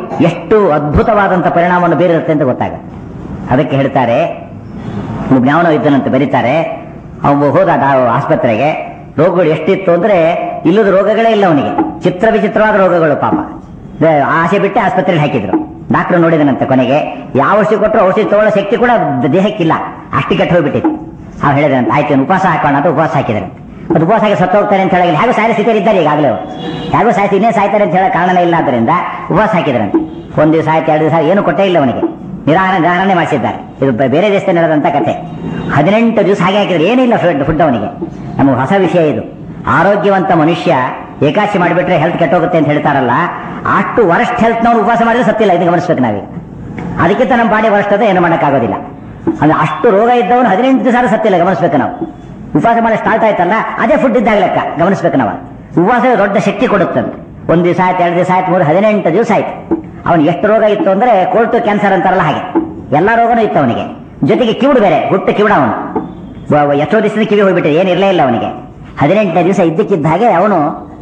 ಎಷ್ಟು ಅದ್ಭುತವಾದಂಥ ಪರಿಣಾಮವನ್ನು ಬೀರುತ್ತೆ ಅಂತ ಗೊತ್ತಾಗುತ್ತೆ ಅದಕ್ಕೆ ಹೇಳ್ತಾರೆ ಒಬ್ಬ ಯಾವನೋ ಇದ್ದನಂತೆ ಬರೀತಾರೆ ಅವನು ಹೋದ ಡಾ- ಆಸ್ಪತ್ರೆಗೆ ರೋಗಗಳು ಎಷ್ಟಿತ್ತು ಅಂದ್ರೆ ಇಲ್ಲದ ರೋಗಗಳೇ ಇಲ್ಲ ಅವನಿಗೆ ಚಿತ್ರ ವಿಚಿತ್ರವಾದ ರೋಗಗಳು ಪಾಪ ದ- ಆಸೆ ಬಿಟ್ಟು ಆಸ್ಪತ್ರೆಗೆ ಹಾಕಿದ್ರು ಡಾಕ್ಟರ್ ನೋಡಿದನಂತೆ ಕೊನೆಗೆ ಯಾವ ಔಷಧಿ ಕೊಟ್ಟರು ಔಷಧಿ ತಗೊಳ್ಳೋ ಶಕ್ತಿ ಕೂಡ ದ- ದೇಹಕ್ಕಿಲ್ಲ ಅಷ್ಟು ಕೆಟ್ಟು ಹೋಗ್ಬಿಟ್ಟಿತ್ತು ಅವ್ನು ಹೇಳಿದಂತೆ ಆಯ್ತು ಇವ್ನು ಉಪವಾಸ ಹಾಕೋಣ ಅಂತ ಉಪವಾಸ ಹಾಕಿದ್ರು ಅದು ಉಪವಾಸ ಹಾಕಿ ಸತ್ತು ಹೋಗ್ತಾರೆ ಅಂತ ಹೇಳಿ ಹೇಗೂ ಸಾಯ ಸ್ಥಿತಿಯಲ್ಲಿ ಇದ್ದಾರೆ ಈಗಾಗಲೇ ಅವ್ರು. ಹೇಗೂ ಸಾಯ್ತು ಇನ್ನೇ ಸಾಯ್ತಾರೆ ಅಂತ ಹೇಳೋ ಕಾರಣನೇ ಇಲ್ಲ ಆದ್ದರಿಂದ ಉಪವಾಸ ಹಾಕಿದ್ರಂತೆ ಒಂದ್ ದಿವಸ ಆಯ್ತು ಎರಡು ದಿವಸ ಏನು ಕೊಟ್ಟೇ ಇಲ್ಲ ಅವನಿಗೆ ನಿರಾಹಾರ ನಿರಾಹಾರನೆ ಮಾಡಿಸಿದ್ದಾರೆ ಇದು ಬ- ಬೇರೆ ದೇಶದಲ್ಲಿ ನಡೆದಂತ ಕತೆ ಹದಿನೆಂಟು ದಿವಸ ಹಾಗೆ ಹಾಕಿದ್ರೆ ಏನಿಲ್ಲ ಫುಡ್ ಫುಡ್ ಅವನಿಗೆ ನಮಗೆ ಹೊಸ ವಿಷಯ ಇದು ಆರೋಗ್ಯವಂತ ಮನುಷ್ಯ ಏಕಾಶಿ ಮಾಡಿಬಿಟ್ರೆ ಹೆಲ್ತ್ ಕೆಟ್ಟೋಗುತ್ತೆ ಅಂತ ಹೇಳ್ತಾರಲ್ಲ ಅಷ್ಟು ವರಸ್ಟ್ ಹೆಲ್ತ್ ನಾವು ಉಪವಾಸ ಮಾಡಿದ್ರೆ ಸತ್ತಿಲ್ಲ ಇದು ಗಮನಿಸ್ಬೇಕು ನಾವೀಗ ಅದಕ್ಕಿಂತ ನಮ್ಮ ಬಾಡಿ ವರಷ್ಟದ ಏನು ಮಾಡೋಕ್ಕಾಗೋದಿಲ್ಲ ಅಂದ್ರೆ ಅಷ್ಟು ರೋಗ ಇದ್ದವನು ಹದಿನೆಂಟು ದಿವಸ ಆದ್ರೂ ಸತ್ತಿಲ್ಲ ಗಮನಿಸ್ಬೇಕು ನಾವು ಉಪವಾಸ ಮಾಡಿ ಸ್ಟಾರ್ಟ್ ಆಯ್ತಲ್ಲ ಅದೇ ಫುಡ್ ಇದ್ದಾಗ ಲೆಕ್ಕ ಗಮನಿಸ್ಬೇಕು ನಾವು ಉಪವಾಸ ದೊಡ್ಡ ಶಕ್ತಿ ಕೊಡುತ್ತಂತೆ ಒಂದ್ ದಿವಸ ಆಯ್ತು ಎರಡು ದಿವಸ ಆಯ್ತು ಮೂರು ಹದಿನೆಂಟು ದಿವಸ ಆಯ್ತು ಅವನು ಎಷ್ಟು ರೋಗ ಇತ್ತು ಅಂದ್ರೆ ಕೋಲ್ಟ್ ಕ್ಯಾನ್ಸರ್ ಅಂತಾರಲ್ಲ ಹಾಗೆ ಎಲ್ಲಾ ರೋಗನೂ ಇತ್ತು ಅವನಿಗೆ ಜೊತೆಗೆ ಕಿವುಡು ಬೇರೆ ಹುಟ್ಟು ಕಿವುಡ ಅವನು ವ- ವ- ಎಷ್ಟೋ ದಿವಸದ ಕಿವಿ ಹೋಗ್ಬಿಟ್ಟೆ ಏನಿರಲೇ ಇಲ್ಲ ಅವನಿಗೆ ಹದಿನೆಂಟನೇ ದಿವಸ ಇದ್ದಕ್ಕಿದ್ದ ಹಾಗೆ ಅವನು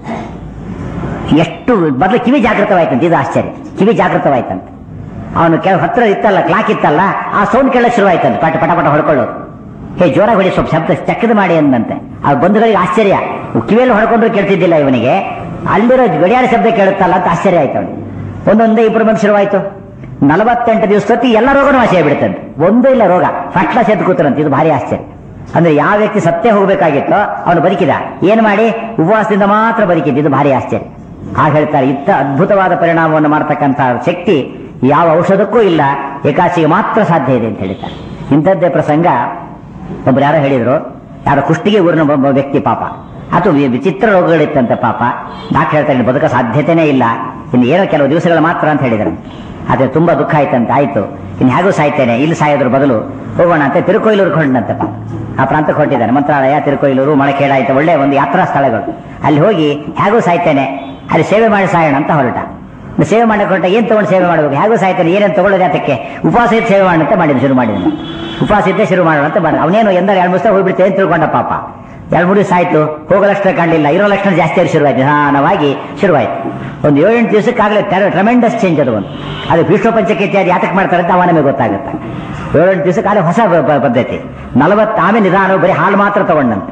ಎಷ್ಟು ಮೊದಲು ಕಿವಿ ಜಾಗೃತವಾಯ್ತಂತೆ ಇದು ಆಶ್ಚರ್ಯ ಕಿವಿ ಜಾಗೃತವಾಯ್ತಂತೆ ಅವನು ಕೆಲ ಹತ್ರ ಇತ್ತಲ್ಲ ಕ್ಲಾಕ್ ಇತ್ತಲ್ಲ ಆ ಸೌಂಡ್ ಕೇಳಕ್ ಶುರುವಾಯ್ತಂತೆ ಪಟ ಪಟ ಪಟ ಹೊಡ್ಕೊಳ್ಳೋದು ಹೇ ಜೋರಾಗಿ ಹೊಡಿ ಸ್ವಲ್ಪ ಶಬ್ದ ಚಕ್ಕದ ಮಾಡಿ ಅಂದಂತೆ ಆ ಬಂಧುಗಳಿಗೆ ಆಶ್ಚರ್ಯ ಕಿವಿಯಲ್ಲಿ ಹೊಡ್ಕೊಂಡ್ರು ಕೇಳ್ತಿದ್ದಿಲ್ಲ ಇವನಿಗೆ ಅಲ್ಲಿರೋ ಗಡಿಯಾರ ಶಬ್ದ ಕೇಳುತ್ತಲ್ಲ ಅಂತ ಆಶ್ಚರ್ಯ ಆಯ್ತು ಅವನಿಗೆ ಒಂದೊಂದೇ ಇಬ್ಬರು ಬಂದು ಶುರುವಾಯ್ತು ನಲವತ್ತೆಂಟು ದಿವಸದೊತ್ತಿ ಎಲ್ಲ ರೋಗನೂ ವಾಸಿ ಆಗ್ಬಿಡುತ್ತಂತೆ ಒಂದೂ ಇಲ್ಲ ರೋಗ ಫಸ್ಟ್ ಕ್ಲಾಸ್ ಎದ್ದು ಕೂತರಂತೆ ಇದು ಭಾರಿ ಆಶ್ಚರ್ಯ ಅಂದ್ರೆ ಯಾವ ವ್ಯಕ್ತಿ ಸತ್ತೇ ಹೋಗ್ಬೇಕಾಗಿತ್ತೋ ಅವನು ಬದುಕಿದ ಏನ್ ಮಾಡಿ ಉಪವಾಸದಿಂದ ಮಾತ್ರ ಬದುಕಿದ್ದು ಇದು ಭಾರಿ ಆಶ್ಚರ್ಯ ಆಗ ಹೇಳ್ತಾರೆ ಇತ್ತ ಅದ್ಭುತವಾದ ಪರಿಣಾಮವನ್ನು ಮಾಡತಕ್ಕಂಥ ಶಕ್ತಿ ಯಾವ ಔಷಧಕ್ಕೂ ಇಲ್ಲ ಏಕಾಚಿಗೆ ಮಾತ್ರ ಸಾಧ್ಯ ಇದೆ ಅಂತ ಹೇಳ್ತಾರೆ ಇಂಥದ್ದೇ ಪ್ರಸಂಗ ಒಬ್ರು ಯಾರೋ ಹೇಳಿದ್ರು ಯಾರೋ ಕುಷ್ಟಿಗೆ ಊರಿನ ಒಬ್ಬ ವ್ಯಕ್ತಿ ಪಾಪ ಅದು ವಿ- ವಿಚಿತ್ರ ರೋಗಗಳಿತ್ತಂತೆ ಪಾಪ ಡಾಕ್ಟರ್ ಹೇಳ್ತಾರೆ ಇನ್ನು ಬದುಕ ಸಾಧ್ಯತೆನೇ ಇಲ್ಲ ಇನ್ನು ಏನೋ ಕೆಲವು ದಿವಸಗಳು ಮಾತ್ರ ಅಂತ ಹೇಳಿದ್ರು ಅದೇ ತುಂಬಾ ದುಃಖ ಆಯ್ತಂತೆ ಆಯ್ತು ಇನ್ನು ಹೇಗೂ ಸಾಯ್ತೇನೆ ಇಲ್ಲಿ ಸಾಯೋದ್ರ ಬದಲು ಹೋಗೋಣ ಅಂತ ತಿರುಕೊಯ್ಲೂರು ಹೊರಟಂತೆ ಪಾಪ ಆ ಪ್ರಾಂತಕ್ಕೆ ಹೊರಟಿದ್ದಾನೆ ಮಂತ್ರಾಲಯ ತಿರುಕೊಯ್ಲೂರು ಮಳಖೇಡ ಆಯ್ತು ಒಳ್ಳೆ ಒಂದು ಯಾತ್ರಾ ಸ್ಥಳಗಳು ಅಲ್ಲಿ ಹೋಗಿ ಹೇಗೂ ಸಾಯ್ತೇನೆ ಅಲ್ಲಿ ಸೇವೆ ಮಾಡಿ ಸಾಯೋಣ ಅಂತ ಹೊರಟ ಸೇವೆ ಮಾಡಕ್ಕೆ ಹೊರಟ ಏನ್ ತಗೊಂಡು ಸೇವೆ ಮಾಡಬೇಕು ಹೇಗೂ ಸಾಯ್ತಾನೆ ಏನೇನು ತಗೊಳ್ಳೋದು ಅದಕ್ಕೆ ಉಪವಾಸ ಇದ್ದು ಸೇವೆ ಮಾಡೋಣ ಅಂತ ಮಾಡಿದ್ರು ಶುರು ಮಾಡಿದ್ರು ಉಪವಾಸ ಇದ್ದೇ ಶುರು ಮಾಡೋಣ ಅಂತ ಮಾಡಿದ ಅವನೇನು ಎಂದರೆ ಎರಡು ಮುಸ್ತ ಹೋಗ್ಬಿಡ್ತೇನೆ ಅಂತ ತಿಳ್ಕೊಂಡ ಪಾಪ ಎರಡು ಮೂರು ದಿವಸ ಆಯ್ತು ಹೋಗೋ ಲಕ್ಷಣ ಕಾಣಲಿಲ್ಲ ಇರೋ ಲಕ್ಷಣ ಜಾಸ್ತಿ ಆಗಿ ಶುರುವಾಯ್ತು ನಿಧಾನವಾಗಿ ಶುರುವಾಯ್ತು ಒಂದು ಏಳೆಂಟು ದಿವಸಕ್ಕಾಗಲೇ ಟ್ರಮೆಂಡಸ್ ಚೇಂಜ್ ಅದು ಒಂದು ಅದು ಭೀಷ್ಮ ಪಂಚಕ ಇತ್ಯಾದಿ ಯಾತಕ್ಕೆ ಮಾಡ್ತಾರೆ ಅಂತ ಅವ ನಮಗೆ ಗೊತ್ತಾಗುತ್ತೆ ಏಳೆಂಟು ದಿವಸಕ್ಕಾಗಲೇ ಹೊಸ ಪ- ಪ- ಪದ್ಧತಿ ನಲವತ್ತು ಆಮೇಲೆ ನಿಧಾನ ಬರೀ ಹಾಲು ಮಾತ್ರ ತಗೊಂಡಂತೆ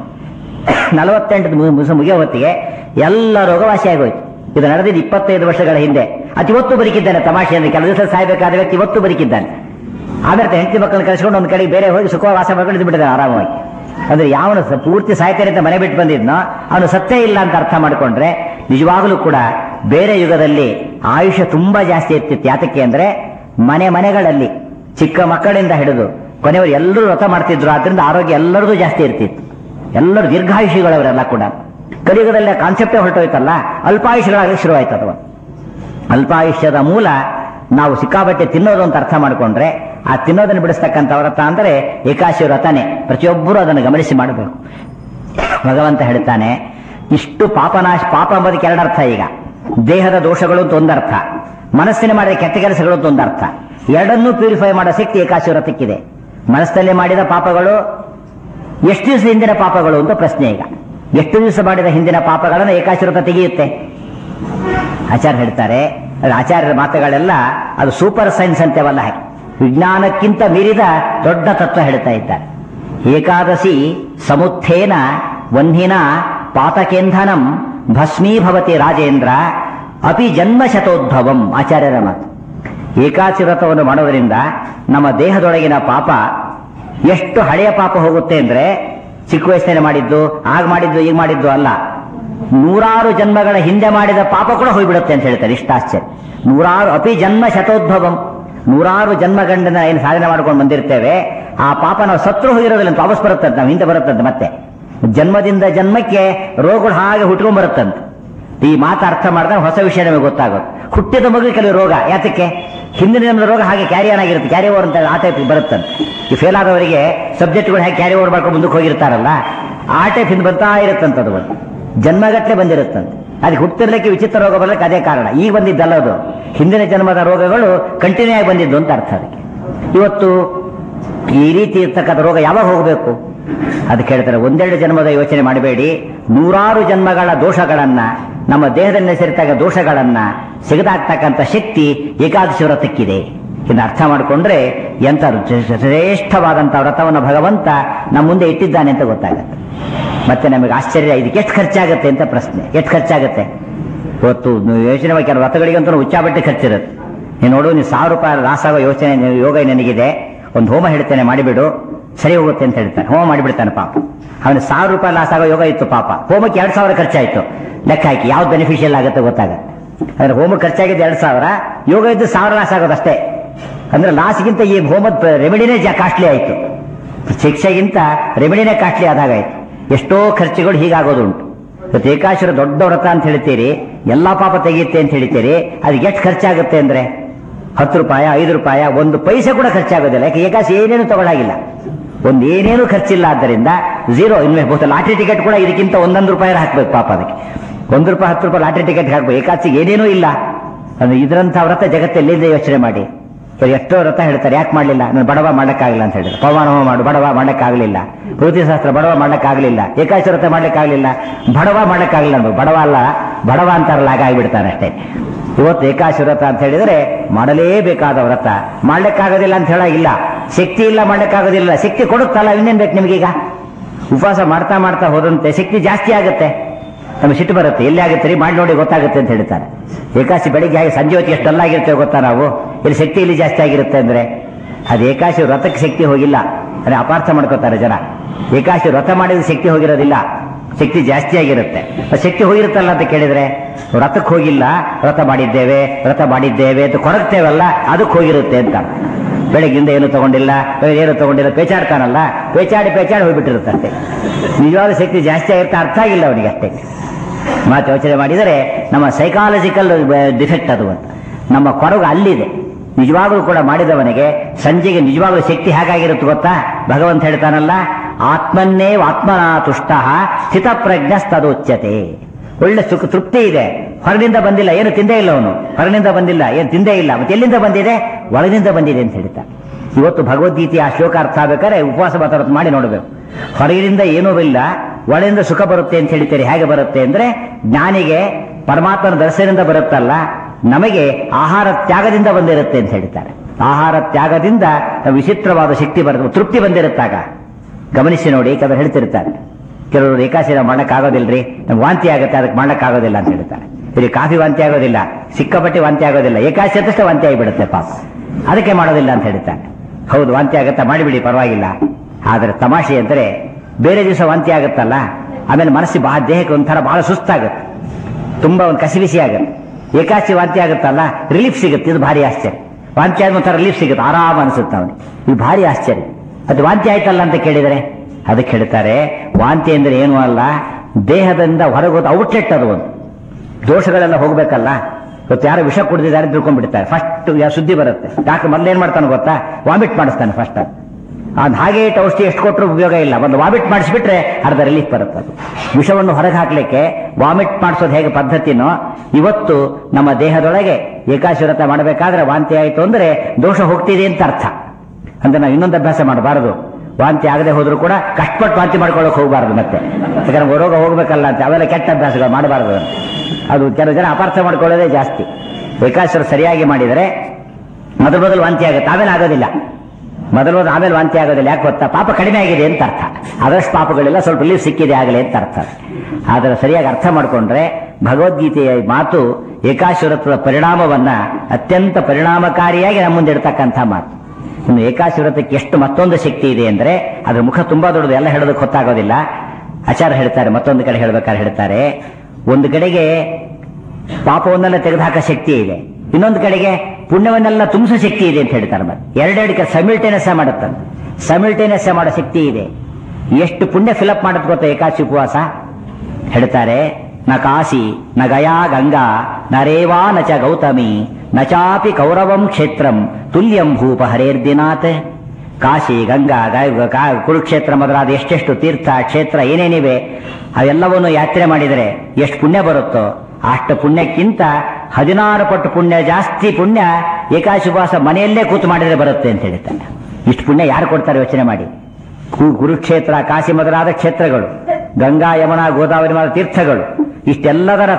ನಲವತ್ತೆಂಟು ಮು- ಮುಗಿಸೋ ಮುಗಿಯೋ ಹೊತ್ತಿಗೆ ಎಲ್ಲ ರೋಗ ವಾಸಿಯಾಗೋಯ್ತು ಇದು ನಡೆದಿದ್ದು ಇಪ್ಪತ್ತೈದು ವರ್ಷಗಳ ಹಿಂದೆ ಅತಿ ಇವತ್ತು ಬದುಕಿದ್ದಾನೆ ತಮಾಷೆ ಅಂದ್ರೆ ಕೆಲವು ದಿವಸ ಸಾಯ್ಬೇಕಾದ ವ್ಯಕ್ತಿ ಇವತ್ತು ಬದುಕಿದ್ದಾನೆ ಆಮೇಲೆ ತ ಹೆಂಡತಿ ಮಕ್ಕಳನ್ನ ಕಳಿಸ್ಕೊಂಡು ಒಂದು ಕಡೆ ಬೇರೆ ಹೋಗಿ ಸುಖ ವಾಸ ಮಾಡ್ಕೊಂಡು ಇದ್ದು ಬಿಟ್ಟಿದ್ದಾನೆ ಆರಾಮವಾಗಿ ಅಂದ್ರೆ ಯಾವನು ಸ- ಪೂರ್ತಿ ಸಾಯ್ತಾನೆ ಅಂತ ಮನೆ ಬಿಟ್ಟು ಬಂದಿದ್ನೋ ಅವನು ಸತ್ತೇ ಇಲ್ಲ ಅಂತ ಅರ್ಥ ಮಾಡ್ಕೊಂಡ್ರೆ ನಿಜವಾಗಲೂ ಕೂಡ ಬೇರೆ ಯುಗದಲ್ಲಿ ಆಯುಷ್ಯ ತುಂಬಾ ಜಾಸ್ತಿ ಇರ್ತಿತ್ತು ಯಾತಕ್ಕೆ ಅಂದ್ರೆ ಮನೆ ಮನೆಗಳಲ್ಲಿ ಚಿಕ್ಕ ಮಕ್ಕಳಿಂದ ಹಿಡಿದು ಕೊನೆಯವರು ಎಲ್ಲರೂ ವ್ರತ ಮಾಡ್ತಿದ್ರು ಆದ್ರಿಂದ ಆರೋಗ್ಯ ಎಲ್ಲರದು ಜಾಸ್ತಿ ಇರ್ತಿತ್ತು ಎಲ್ಲರೂ ದೀರ್ಘಾಯುಷಿಗಳವರೆಲ್ಲ ಕೂಡ ಕಲಿಯುಗದಲ್ಲಿ ಕಾನ್ಸೆಪ್ಟೇ ಹೊರಟೋಯ್ತಲ್ಲ ಅಲ್ಪಾಯುಷಿಗಳಾಗಲಿ ಶುರುವಾಯ್ತು ಅಥವಾ ಅಲ್ಪಾಯುಷ್ಯದ ಮೂಲ ನಾವು ಸಿಕ್ಕಾಬಟ್ಟೆ ತಿನ್ನೋದು ಅಂತ ಅರ್ಥ ಮಾಡಿಕೊಂಡ್ರೆ ಆ ತಿನ್ನೋದನ್ನು ಬಿಡಿಸ್ತಕ್ಕಂಥ ವ್ರತ ಅಂದರೆ ಏಕಾಶಿ ವ್ರತನೇ ಪ್ರತಿಯೊಬ್ಬರು ಅದನ್ನು ಗಮನಿಸಿ ಮಾಡಬೇಕು ಭಗವಂತ ಹೇಳ್ತಾನೆ ಇಷ್ಟು ಪಾಪನಾಶ ಪಾಪ ಎಂಬುದಕ್ಕೆ ಎರಡು ಅರ್ಥ ಈಗ ದೇಹದ ದೋಷಗಳು ಅಂತ ಒಂದರ್ಥ ಮನಸ್ಸಿನ ಮಾಡಿದ ಕೆಟ್ಟ ಕೆಲಸಗಳು ಅಂತ ಒಂದರ್ಥ ಎರಡನ್ನೂ ಪ್ಯೂರಿಫೈ ಮಾಡೋ ಶಕ್ತಿ ಏಕಾಶಿ ವ್ರತಕ್ಕಿದೆ ಮನಸ್ಸಲ್ಲಿ ಮಾಡಿದ ಪಾಪಗಳು ಎಷ್ಟು ದಿವಸ ಹಿಂದಿನ ಪಾಪಗಳು ಅಂತ ಪ್ರಶ್ನೆ ಈಗ ಎಷ್ಟು ದಿವಸ ಮಾಡಿದ ಹಿಂದಿನ ಪಾಪಗಳನ್ನು ಏಕಾಶಿ ವ್ರತ ತೆಗೆಯುತ್ತೆ ಆಚಾರ್ಯ ಹೇಳ್ತಾರೆ ಅದು ಆಚಾರ್ಯರ ಮಾತುಗಳೆಲ್ಲ ಅದು ಸೂಪರ್ ಸೈನ್ಸ್ ಅಂತೇವಲ್ಲ ಹಾಗೆ ವಿಜ್ಞಾನಕ್ಕಿಂತ ಮೀರಿದ ದೊಡ್ಡ ತತ್ವ ಹೇಳ್ತಾ ಇದ್ದಾರೆ ಏಕಾದಶಿ ಸಮುತ್ಥೇನ ವನ್ಹಿನ ಪಾತಕೇಂಧನಂ ಭಸ್ಮೀಭವತಿ ರಾಜೇಂದ್ರ ಅಪಿ ಜನ್ಮ ಶತೋದ್ಭವಂ ಆಚಾರ್ಯರ ಮಾತು ಏಕಾದಶಿ ವ್ರತವನ್ನು ಮಾಡೋದ್ರಿಂದ ನಮ್ಮ ದೇಹದೊಳಗಿನ ಪಾಪ ಎಷ್ಟು ಹಳೆಯ ಪಾಪ ಹೋಗುತ್ತೆ ಅಂದ್ರೆ ಚಿಕ್ಕ ವಯಸ್ಸಿನಲ್ಲಿ ಮಾಡಿದ್ದು ಆಗ ಮಾಡಿದ್ದು ಈಗ ಮಾಡಿದ್ದು ಅಲ್ಲ ನೂರಾರು ಜನ್ಮಗಳ ಹಿಂದೆ ಮಾಡಿದ ಪಾಪ ಕೂಡ ಹೋಗ್ಬಿಡುತ್ತೆ ಅಂತ ಹೇಳ್ತಾರೆ ಇಷ್ಟ ಆಶ್ಚರ್ಯ ನೂರಾರು ಅಪಿ ಜನ್ಮ ಶತೋದ್ಭವಂ ನೂರಾರು ಜನ್ಮಗಂಡನ ಏನು ಸಾಧನೆ ಮಾಡ್ಕೊಂಡು ಬಂದಿರ್ತೇವೆ ಆ ಪಾಪ ನಾವು ಸತ್ರು ಹೋಗಿರೋದಿಲ್ಲ ಅಂತ ವಾಪಸ್ ಬರುತ್ತಂತೆ ನಾವು ಹಿಂದೆ ಬರುತ್ತಂತೆ ಮತ್ತೆ ಜನ್ಮದಿಂದ ಜನ್ಮಕ್ಕೆ ರೋಗಗಳು ಹಾಗೆ ಹುಟ್ಕೊಂಡ್ ಬರುತ್ತಂತೆ ಈ ಮಾತು ಅರ್ಥ ಮಾಡಿದ್ರೆ ಹೊಸ ವಿಷಯ ನಮಗೆ ಗೊತ್ತಾಗೋದು ಹುಟ್ಟಿದ ಮಗು ಕೆಲವು ರೋಗ ಯಾತಕ್ಕೆ ಹಿಂದಿನ ಜನ್ಮದ ರೋಗ ಹಾಗೆ ಕ್ಯಾರಿಯನ್ ಆಗಿರುತ್ತೆ ಕ್ಯಾರಿ ಓವರ್ ಅಂತ ಆ ಟೈಪ್ ಬರುತ್ತಂತೆ ಈ ಫೇಲ್ ಆದವರಿಗೆ ಸಬ್ಜೆಕ್ಟ್ಗಳು ಹೇಗೆ ಕ್ಯಾರಿ ಓವರ್ ಮಾಡ್ಕೊಂಡು ಮುಂದಕ್ಕೆ ಹೋಗಿರ್ತಾರಲ್ಲ ಆ ಟೈಪ್ ಹಿಂದೆ ಬರ್ತಾ ಇರುತ್ತಂತ ಅದು ಒಂದು ಜನ್ಮಗಟ್ಟಲೆ ಬಂದಿರುತ್ತಂತೆ ಅದಕ್ಕೆ ಹುಟ್ಟಿರ್ಲಿಕ್ಕೆ ವಿಚಿತ್ರ ರೋಗ ಬರ್ಲಿಕ್ಕೆ ಅದೇ ಕಾರಣ ಈಗ ಬಂದಿದ್ದಲ್ಲ ಅದು ಹಿಂದಿನ ಜನ್ಮದ ರೋಗಗಳು ಕಂಟಿನ್ಯೂ ಆಗಿ ಬಂದಿದ್ದು ಅಂತ ಅರ್ಥ ಅದಕ್ಕೆ ಇವತ್ತು ಈ ರೀತಿ ಇರ್ತಕ್ಕಂಥ ರೋಗ ಯಾವಾಗ ಹೋಗಬೇಕು ಅದಕ್ಕೆ ಹೇಳ್ತಾರೆ ಒಂದೆರಡು ಜನ್ಮದ ಯೋಚನೆ ಮಾಡಬೇಡಿ ನೂರಾರು ಜನ್ಮಗಳ ದೋಷಗಳನ್ನ ನಮ್ಮ ದೇಹದಲ್ಲಿ ಸೇರಿದಾಗ ದೋಷಗಳನ್ನ ಸಿಗದಾಗ್ತಕ್ಕಂಥ ಶಕ್ತಿ ಏಕಾದಶಿ ವ್ರತಕ್ಕಿದೆ ಇನ್ನು ಅರ್ಥ ಮಾಡಿಕೊಂಡ್ರೆ ಎಂತ ಶ್ರೇಷ್ಠವಾದಂತಹ ವ್ರತವನ್ನು ಭಗವಂತ ನಮ್ಮ ಮುಂದೆ ಇಟ್ಟಿದ್ದಾನೆ ಅಂತ ಗೊತ್ತಾಗುತ್ತೆ ಮತ್ತೆ ನಮಗೆ ಆಶ್ಚರ್ಯ ಇದಕ್ಕೆ ಎಷ್ಟು ಖರ್ಚಾಗುತ್ತೆ ಅಂತ ಪ್ರಶ್ನೆ ಎಷ್ಟು ಖರ್ಚಾಗುತ್ತೆ ಇವತ್ತು ಯೋಚನೆ ಮಾಡಿ ಕೆಲವು ವ್ರತಗಳಿಗಂತೂ ಉಚ್ಚಾಬಟ್ಟೆ ಖರ್ಚಿರುತ್ತೆ ನೀನು ನೋಡು ನೀನು ಸಾವಿರ ರೂಪಾಯಿ ಲಾಸ್ ಆಗೋ ಯೋಚನೆ ಯೋಗ ನನಗಿದೆ ಒಂದು ಹೋಮ ಹೇಳ್ತೇನೆ ಮಾಡಿಬಿಡು ಸರಿ ಹೋಗುತ್ತೆ ಅಂತ ಹೇಳ್ತಾನೆ ಹೋಮ ಮಾಡಿಬಿಡ್ತಾನೆ ಪಾಪ ಅವನು ಸಾವಿರ ರೂಪಾಯಿ ಲಾಸ್ ಆಗೋ ಯೋಗ ಇತ್ತು ಪಾಪ ಹೋಮಕ್ಕೆ ಎರಡು ಸಾವಿರ ಖರ್ಚಾಯ್ತು ಲೆಕ್ಕ ಹಾಕಿ ಯಾವ್ದು ಬೆನಿಫಿಷಿಯಲ್ ಆಗುತ್ತೆ ಗೊತ್ತಾಗುತ್ತೆ ಅಂದ್ರೆ ಹೋಮ ಖರ್ಚಾಗಿದ್ದು ಎರಡು ಸಾವಿರ ಯೋಗ ಇದ್ದು ಸಾವಿರ ಲಾಸ್ ಆಗೋದಷ್ಟೇ ಅಂದ್ರೆ ಲಾಸ್ಗಿಂತ ಈ ಹೋಮದ ರೆಮಿಡಿನೇ ಜಾ ಕಾಸ್ಟ್ಲಿ ಆಯ್ತು ಶಿಕ್ಷೆಗಿಂತ ರೆಮಿಡಿನೇ ಕಾಸ್ಟ್ಲಿ ಆದಾಗಾಯ್ತು ಎಷ್ಟೋ ಖರ್ಚುಗಳು ಹೀಗಾಗೋದುಂಟು ಇವತ್ತು ಏಕಾಶರ ದೊಡ್ಡ ವ್ರತ ಅಂತ ಹೇಳ್ತೀರಿ ಎಲ್ಲಾ ಪಾಪ ತೆಗೆಯುತ್ತೆ ಅಂತ ಹೇಳ್ತೀರಿ ಅದಕ್ಕೆ ಎಷ್ಟು ಖರ್ಚಾಗುತ್ತೆ ಅಂದ್ರೆ ಹತ್ತು ರೂಪಾಯ ಐದು ರೂಪಾಯ ಒಂದು ಪೈಸೆ ಕೂಡ ಖರ್ಚಾಗೋದಿಲ್ಲ ಯಾಕೆ ಏಕಾಶಿ ಏನೇನು ತಗೊಳ್ಳಾಗಿಲ್ಲ ಒಂದು ಏನೇನು ಖರ್ಚಿಲ್ಲ ಆದ್ದರಿಂದ ಝೀರೋ ಇನ್ವೆಸ್ಟ್ ಲಾಟ್ರಿ ಟಿಕೆಟ್ ಕೂಡ ಇದಕ್ಕಿಂತ ಒಂದೊಂದು ರೂಪಾಯಿ ಹಾಕ್ಬೇಕು ಪಾಪ ಅದಕ್ಕೆ ಒಂದು ರೂಪಾಯಿ ಹತ್ತು ರೂಪಾಯಿ ಲಾಟ್ರಿ ಟಿಕೆಟ್ ಹಾಕ್ಬೇಕು ಏಕಾಚಿಗೆ ಏನೇನೂ ಇಲ್ಲ ಅಂದ್ರೆ ಇದರಂತ ವ್ರತ ಜಗತ್ತಲ್ಲಿದೆ ಯೋಚನೆ ಮಾಡಿ ಇವ್ರು ಎಷ್ಟೋ ವ್ರತ ಹೇಳ್ತಾರೆ ಯಾಕೆ ಮಾಡಲಿಲ್ಲ ನಾನು ಬಡವ ಮಾಡಕ್ಕಾಗಲಿಲ್ಲ ಅಂತ ಹೇಳಿದ್ರು ಪವನ ಹೋಮ ಮಾಡು ಬಡವ ಮಾಡಕ್ಕಾಗಲಿಲ್ಲ ಶಾಸ್ತ್ರ ಬಡವ ಮಾಡಕ್ಕಾಗಲಿಲ್ಲ ಏಕಾಶಿ ವ್ರತ ಮಾಡ್ಲಿಕ್ಕಾಗಲಿಲ್ಲ ಬಡವ ಮಾಡಕ್ಕಾಗಲಿಲ್ಲ ಅಂದ್ರೆ ಬಡವ ಅಲ್ಲ ಬಡವ ಅಂತಾರಲ್ಲ ಹಾಗಾಗ್ಬಿಡ್ತಾನೆ ಅಷ್ಟೇ ಇವತ್ತು ಏಕಾಶಿ ವ್ರತ ಅಂತ ಹೇಳಿದ್ರೆ ಮಾಡಲೇಬೇಕಾದ ವ್ರತ ಮಾಡ್ಲಿಕ್ಕಾಗೋದಿಲ್ಲ ಅಂತ ಹೇಳಾಗಿಲ್ಲ ಶಕ್ತಿ ಇಲ್ಲ ಮಾಡ್ಲಿಕ್ಕಾಗೋದಿಲ್ಲ ಶಕ್ತಿ ಕೊಡುತ್ತಲ್ಲ ಇನ್ನೇನ್ ಬೇಕು ನಿಮಗೀಗ ಉಪವಾಸ ಮಾಡ್ತಾ ಮಾಡ್ತಾ ಹೋದಂತೆ ಶಕ್ತಿ ಜಾಸ್ತಿ ಆಗುತ್ತೆ ನಮ್ಗೆ ಸಿಟ್ಟು ಬರುತ್ತೆ ಎಲ್ಲಿ ಆಗುತ್ತೆ ರೀ ಮಾಡಿ ನೋಡಿ ಗೊತ್ತಾಗುತ್ತೆ ಅಂತ ಹೇಳ್ತಾರೆ ಏಕಾಶಿ ಬೆಳಿಗ್ಗೆ ಹಾಗೆ ಸಂಜೆ ಹೊತ್ತಿಗೆ ಎಷ್ಟು ಆಗಿರ್ತೇವೆ ಗೊತ್ತಾ ನಾವು ಇಲ್ಲಿ ಶಕ್ತಿ ಇಲ್ಲಿ ಜಾಸ್ತಿ ಆಗಿರುತ್ತೆ ಅಂದ್ರೆ ಅದು ಏಕಾಶಿ ವ್ರತಕ್ಕೆ ಶಕ್ತಿ ಹೋಗಿಲ್ಲ ಅಂದ್ರೆ ಅಪಾರ್ಥ ಮಾಡ್ಕೋತಾರೆ ಜನ ಏಕಾಶಿ ವ್ರತ ಮಾಡಿದ ಶಕ್ತಿ ಹೋಗಿರೋದಿಲ್ಲ ಶಕ್ತಿ ಜಾಸ್ತಿ ಆಗಿರುತ್ತೆ ಆ ಶಕ್ತಿ ಹೋಗಿರುತ್ತಲ್ಲ ಅಂತ ಕೇಳಿದ್ರೆ ವ್ರತಕ್ಕೆ ಹೋಗಿಲ್ಲ ವ್ರತ ಮಾಡಿದ್ದೇವೆ ವ್ರತ ಮಾಡಿದ್ದೇವೆ ಅಂತ ಕೊರಗ್ತೇವಲ್ಲ ಅದಕ್ಕೆ ಹೋಗಿರುತ್ತೆ ಅಂತ ಬೆಳಗ್ಗಿಂದ ಏನು ತಗೊಂಡಿಲ್ಲ ಬೆಳಗ್ಗೆ ಏನು ತಗೊಂಡಿಲ್ಲ ಪೇಚಾಡ್ತಾನಲ್ಲ ಪೇಚಾಡಿ ಪೇಚಾಡಿ ಹೋಗ್ಬಿಟ್ಟಿರುತ್ತಂತೆ ನಿಜವಾದ ಶಕ್ತಿ ಜಾಸ್ತಿ ಆಗಿರುತ್ತೆ ಅರ್ಥ ಆಗಿಲ್ಲ ಅವನಿಗೆ ಅಷ್ಟೇ ಮಾತು ಯೋಚನೆ ಮಾಡಿದರೆ ನಮ್ಮ ಸೈಕಾಲಜಿಕಲ್ ಡಿಫೆಕ್ಟ್ ಅದು ಅಂತ ನಮ್ಮ ಕೊರಗು ಅಲ್ಲಿದೆ ನಿಜವಾಗ್ಲೂ ಕೂಡ ಮಾಡಿದವನಿಗೆ ಸಂಜೆಗೆ ನಿಜವಾಗ್ಲೂ ಶಕ್ತಿ ಹೇಗಾಗಿರುತ್ತೆ ಗೊತ್ತಾ ಭಗವಂತ ಹೇಳ್ತಾನಲ್ಲ ಆತ್ಮನ್ನೇ ಆತ್ಮನಾ ತುಷ್ಟ ಸ್ಥಿತ ಪ್ರಜ್ಞಸ್ತದೋಚ್ಯತೆ ಒಳ್ಳೆ ಸುಖ ತೃಪ್ತಿ ಇದೆ ಹೊರಗಿಂದ ಬಂದಿಲ್ಲ ಏನು ತಿಂದೇ ಇಲ್ಲ ಅವನು ಹೊರಗಿನಿಂದ ಬಂದಿಲ್ಲ ಏನು ತಿಂದೇ ಇಲ್ಲ ಮತ್ತೆ ಎಲ್ಲಿಂದ ಬಂದಿದೆ ಒಳಗಿನಿಂದ ಬಂದಿದೆ ಅಂತ ಹೇಳ್ತಾನೆ ಇವತ್ತು ಭಗವದ್ಗೀತೆಯ ಆ ಶ್ಲೋಕ ಅರ್ಥ ಆಗ್ಬೇಕಾದ್ರೆ ಉಪವಾಸ ಮಾತಾಡೋದು ಮಾಡಿ ನೋಡಬೇಕು ಹೊರಗಿನಿಂದ ಏನೂ ಇಲ್ಲ ಒಳಗಿಂದ ಸುಖ ಬರುತ್ತೆ ಅಂತ ಹೇಳ್ತೀರಿ ಹೇಗೆ ಬರುತ್ತೆ ಅಂದ್ರೆ ಜ್ಞಾನಿಗೆ ಪರಮಾತ್ಮನ ದರ್ಶನದಿಂದ ಬರುತ್ತಲ್ಲ ನಮಗೆ ಆಹಾರ ತ್ಯಾಗದಿಂದ ಬಂದಿರುತ್ತೆ ಅಂತ ಹೇಳ್ತಾರೆ ಆಹಾರ ತ್ಯಾಗದಿಂದ ವಿಚಿತ್ರವಾದ ಶಕ್ತಿ ಬರುತ್ತೆ ತೃಪ್ತಿ ಬಂದಿರುತ್ತಾಗ ಗಮನಿಸಿ ನೋಡಿ ಕೆಲವರು ಹೇಳ್ತಿರ್ತಾರೆ ಕೆಲವರು ಏಕಾಶಿ ನಾವು ಮಾಡಕ್ಕಾಗೋದಿಲ್ರಿ ನಮ್ಗೆ ವಾಂತಿ ಆಗುತ್ತೆ ಅದಕ್ಕೆ ಮಾಡಕ್ಕಾಗೋದಿಲ್ಲ ಅಂತ ಹೇಳ್ತಾರೆ ಇಲ್ಲಿ ಕಾಫಿ ವಾಂತಿ ಆಗೋದಿಲ್ಲ ಸಿಕ್ಕಾಪಟ್ಟೆ ವಾಂತಿ ಆಗೋದಿಲ್ಲ ಏಕಾಶಿ ಅಂತಷ್ಟೇ ವಾಂತಿ ಆಗಿಬಿಡುತ್ತೆ ಪಾಪ ಅದಕ್ಕೆ ಮಾಡೋದಿಲ್ಲ ಅಂತ ಹೇಳ್ತಾನೆ ಹೌದು ವಾಂತಿ ಆಗುತ್ತಾ ಮಾಡಿಬಿಡಿ ಪರವಾಗಿಲ್ಲ ಆದರೆ ತಮಾಷೆ ಅಂದರೆ ಬೇರೆ ದಿವಸ ವಾಂತಿ ಆಗುತ್ತಲ್ಲ ಆಮೇಲೆ ಮನಸ್ಸು ಬಹಳ ದೇಹಕ್ಕೆ ಒಂಥರ ಬಹಳ ಸುಸ್ತಾಗುತ್ತೆ ತುಂಬಾ ಒಂದು ಕಸಿಬಿಸಿ ಆಗುತ್ತೆ ಏಕಾಶಿ ವಾಂತಿ ಆಗುತ್ತಲ್ಲ ರಿಲೀಫ್ ಸಿಗುತ್ತೆ ಇದು ಭಾರಿ ಆಶ್ಚರ್ಯ ವಾಂತಿ ಆದ ಒಂಥರ ರಿಲೀಫ್ ಸಿಗುತ್ತೆ ಆರಾಮ ಅನಿಸುತ್ತೆ ಅವನಿಗೆ ಇದು ಭಾರಿ ಆಶ್ಚರ್ಯ ಅದು ವಾಂತಿ ಆಯ್ತಲ್ಲ ಅಂತ ಕೇಳಿದರೆ ಅದಕ್ಕೆ ಹೇಳ್ತಾರೆ ವಾಂತಿ ಅಂದ್ರೆ ಏನು ಅಲ್ಲ ದೇಹದಿಂದ ಹೊರಗೋದು ಔಟ್ಲೆಟ್ ಅದು ಒಂದು ದೋಷಗಳೆಲ್ಲ ಹೋಗ್ಬೇಕಲ್ಲ ಇವತ್ತು ಯಾರು ವಿಷ ಕುಡಿದಿದ್ದಾರೆ ತಿಳ್ಕೊಂಡ್ಬಿಡ್ತಾರೆ ಫಸ್ಟ್ ಸುದ್ದಿ ಬರುತ್ತೆ ಡಾಕ್ಟರ್ ಮೊದಲೇನ್ ಮಾಡ್ತಾನೆ ಗೊತ್ತಾ ವಾಮಿಟ್ ಮಾಡಿಸ್ತಾನೆ ಫಸ್ಟ್ ಅದು ಹಾಗೆ ಇಟ್ಟು ಔಷಧಿ ಎಷ್ಟು ಕೊಟ್ಟರು ಉಪಯೋಗ ಇಲ್ಲ ಒಂದು ವಾಮಿಟ್ ಮಾಡಿಸ್ಬಿಟ್ರೆ ಅರ್ಧ ರಿಲೀಫ್ ಬರುತ್ತೆ ಅದು ವಿಷವನ್ನು ಹೊರಗೆ ಹಾಕ್ಲಿಕ್ಕೆ ವಾಮಿಟ್ ಮಾಡಿಸೋದು ಹೇಗೆ ಪದ್ಧತಿನೋ ಇವತ್ತು ನಮ್ಮ ದೇಹದೊಳಗೆ ಏಕಾಶಿ ವ್ರತ ಮಾಡಬೇಕಾದ್ರೆ ವಾಂತಿ ಆಯಿತು ಅಂದ್ರೆ ದೋಷ ಹೋಗ್ತಿದೆ ಅಂತ ಅರ್ಥ ಅಂದ್ರೆ ನಾವು ಇನ್ನೊಂದು ಅಭ್ಯಾಸ ಮಾಡಬಾರದು ವಾಂತಿ ಆಗದೆ ಹೋದ್ರು ಕೂಡ ಕಷ್ಟಪಟ್ಟು ವಾಂತಿ ಮಾಡ್ಕೊಳ್ಳೋಕೆ ಹೋಗಬಾರದು ಮತ್ತೆ ಯಾಕಂದ್ರೆ ರೋಗ ಹೋಗ್ಬೇಕಲ್ಲ ಅಂತ ಅವೆಲ್ಲ ಕೆಟ್ಟ ಅಭ್ಯಾಸಗಳು ಮಾಡಬಾರದು ಅದು ಕೆಲವು ಜನ ಅಪಾರ್ಥ ಮಾಡ್ಕೊಳ್ಳೋದೇ ಜಾಸ್ತಿ ಏಕಾಶ್ವರ ಸರಿಯಾಗಿ ಮಾಡಿದರೆ ಮೊದಲು ಮೊದಲು ವಾಂತಿ ಆಗುತ್ತೆ ಆಮೇಲೆ ಆಗೋದಿಲ್ಲ ಮೊದಲು ಮೊದಲು ಆಮೇಲೆ ವಾಂತಿ ಆಗೋದಿಲ್ಲ ಯಾಕೆ ಗೊತ್ತಾ ಪಾಪ ಕಡಿಮೆ ಆಗಿದೆ ಅಂತ ಅರ್ಥ ಅದಷ್ಟು ಪಾಪಗಳೆಲ್ಲ ಸ್ವಲ್ಪ ರಿಲೀಫ್ ಸಿಕ್ಕಿದೆ ಆಗಲಿ ಅಂತ ಅರ್ಥ ಆದರೆ ಸರಿಯಾಗಿ ಅರ್ಥ ಮಾಡಿಕೊಂಡ್ರೆ ಭಗವದ್ಗೀತೆಯ ಮಾತು ಏಕಾಶ್ವರತ್ವದ ಪರಿಣಾಮವನ್ನ ಅತ್ಯಂತ ಪರಿಣಾಮಕಾರಿಯಾಗಿ ನಮ್ಮ ಮುಂದೆ ಇಡ್ತಕ್ಕಂಥ ಮಾತು ಇನ್ನು ಏಕಾಶಿ ವ್ರತಕ್ಕೆ ಎಷ್ಟು ಮತ್ತೊಂದು ಶಕ್ತಿ ಇದೆ ಅಂದ್ರೆ ಅದ್ರ ಮುಖ ತುಂಬಾ ದೊಡ್ಡದು ಎಲ್ಲ ಹೇಳೋದಕ್ಕೆ ಗೊತ್ತಾಗೋದಿಲ್ಲ ಆಚಾರ ಹೇಳ್ತಾರೆ ಮತ್ತೊಂದು ಕಡೆ ಹೇಳ್ಬೇಕಾದ್ರೆ ಹೇಳ್ತಾರೆ ಒಂದು ಕಡೆಗೆ ಪಾಪವನ್ನೆಲ್ಲ ತೆಗೆದುಹಾಕೋ ಶಕ್ತಿ ಇದೆ ಇನ್ನೊಂದು ಕಡೆಗೆ ಪುಣ್ಯವನ್ನೆಲ್ಲ ತುಂಬಿಸೋ ಶಕ್ತಿ ಇದೆ ಅಂತ ಹೇಳ್ತಾರೆ ಮತ್ತೆ ಎರಡೆರಡು ಸಮಿಲ್ಟೇನಿಯಸ್ ಮಾಡುತ್ತೆ ಸಮಿಲ್ಟೇನಿಯಸ್ ಮಾಡೋ ಶಕ್ತಿ ಇದೆ ಎಷ್ಟು ಪುಣ್ಯ ಫಿಲಪ್ ಮಾಡುತ್ತೆ ಗೊತ್ತಾ ಏಕಾಶಿ ಉಪವಾಸ ಹೇಳ್ತಾರೆ ನ ಕಾಶಿ ನ ಗಯಾ ಗಂಗಾ ನ ರೇವಾ ನ ಚ ಗೌತಮಿ ನ ಚಾಪಿ ಕೌರವಂ ಕ್ಷೇತ್ರಂ ತುಲ್ಯಂ ಭೂಪ ಹರೇರ್ದಿನಾಥ್ ಕಾಶಿ ಗಂಗಾ ಗ- ಕಾ- ಕುರುಕ್ಷೇತ್ರ ಮೊದಲಾದ ಎಷ್ಟೆಷ್ಟು ತೀರ್ಥ ಕ್ಷೇತ್ರ ಏನೇನಿವೆ ಅವೆಲ್ಲವನ್ನು ಯಾತ್ರೆ ಮಾಡಿದರೆ ಎಷ್ಟು ಪುಣ್ಯ ಬರುತ್ತೋ ಅಷ್ಟು ಪುಣ್ಯಕ್ಕಿಂತ ಹದಿನಾರು ಪಟ್ಟು ಪುಣ್ಯ ಜಾಸ್ತಿ ಪುಣ್ಯ ಏಕಾಶಿ ಉಪವಾಸ ಮನೆಯಲ್ಲೇ ಕೂತು ಮಾಡಿದ್ರೆ ಬರುತ್ತೆ ಅಂತ ಹೇಳ್ತಾನೆ ಇಷ್ಟು ಪುಣ್ಯ ಯಾರು ಕೊಡ್ತಾರೆ ಯೋಚನೆ ಮಾಡಿ ಕು- ಕುರುಕ್ಷೇತ್ರ ಕಾಶಿ ಮೊದಲಾದ ಕ್ಷೇತ್ರಗಳು ಗಂಗಾ ಯಮುನಾ ಗೋದಾವರಿ ಮೊದಲಾದ ತೀರ್ಥಗಳು ಇಷ್ಟೆಲ್ಲದರ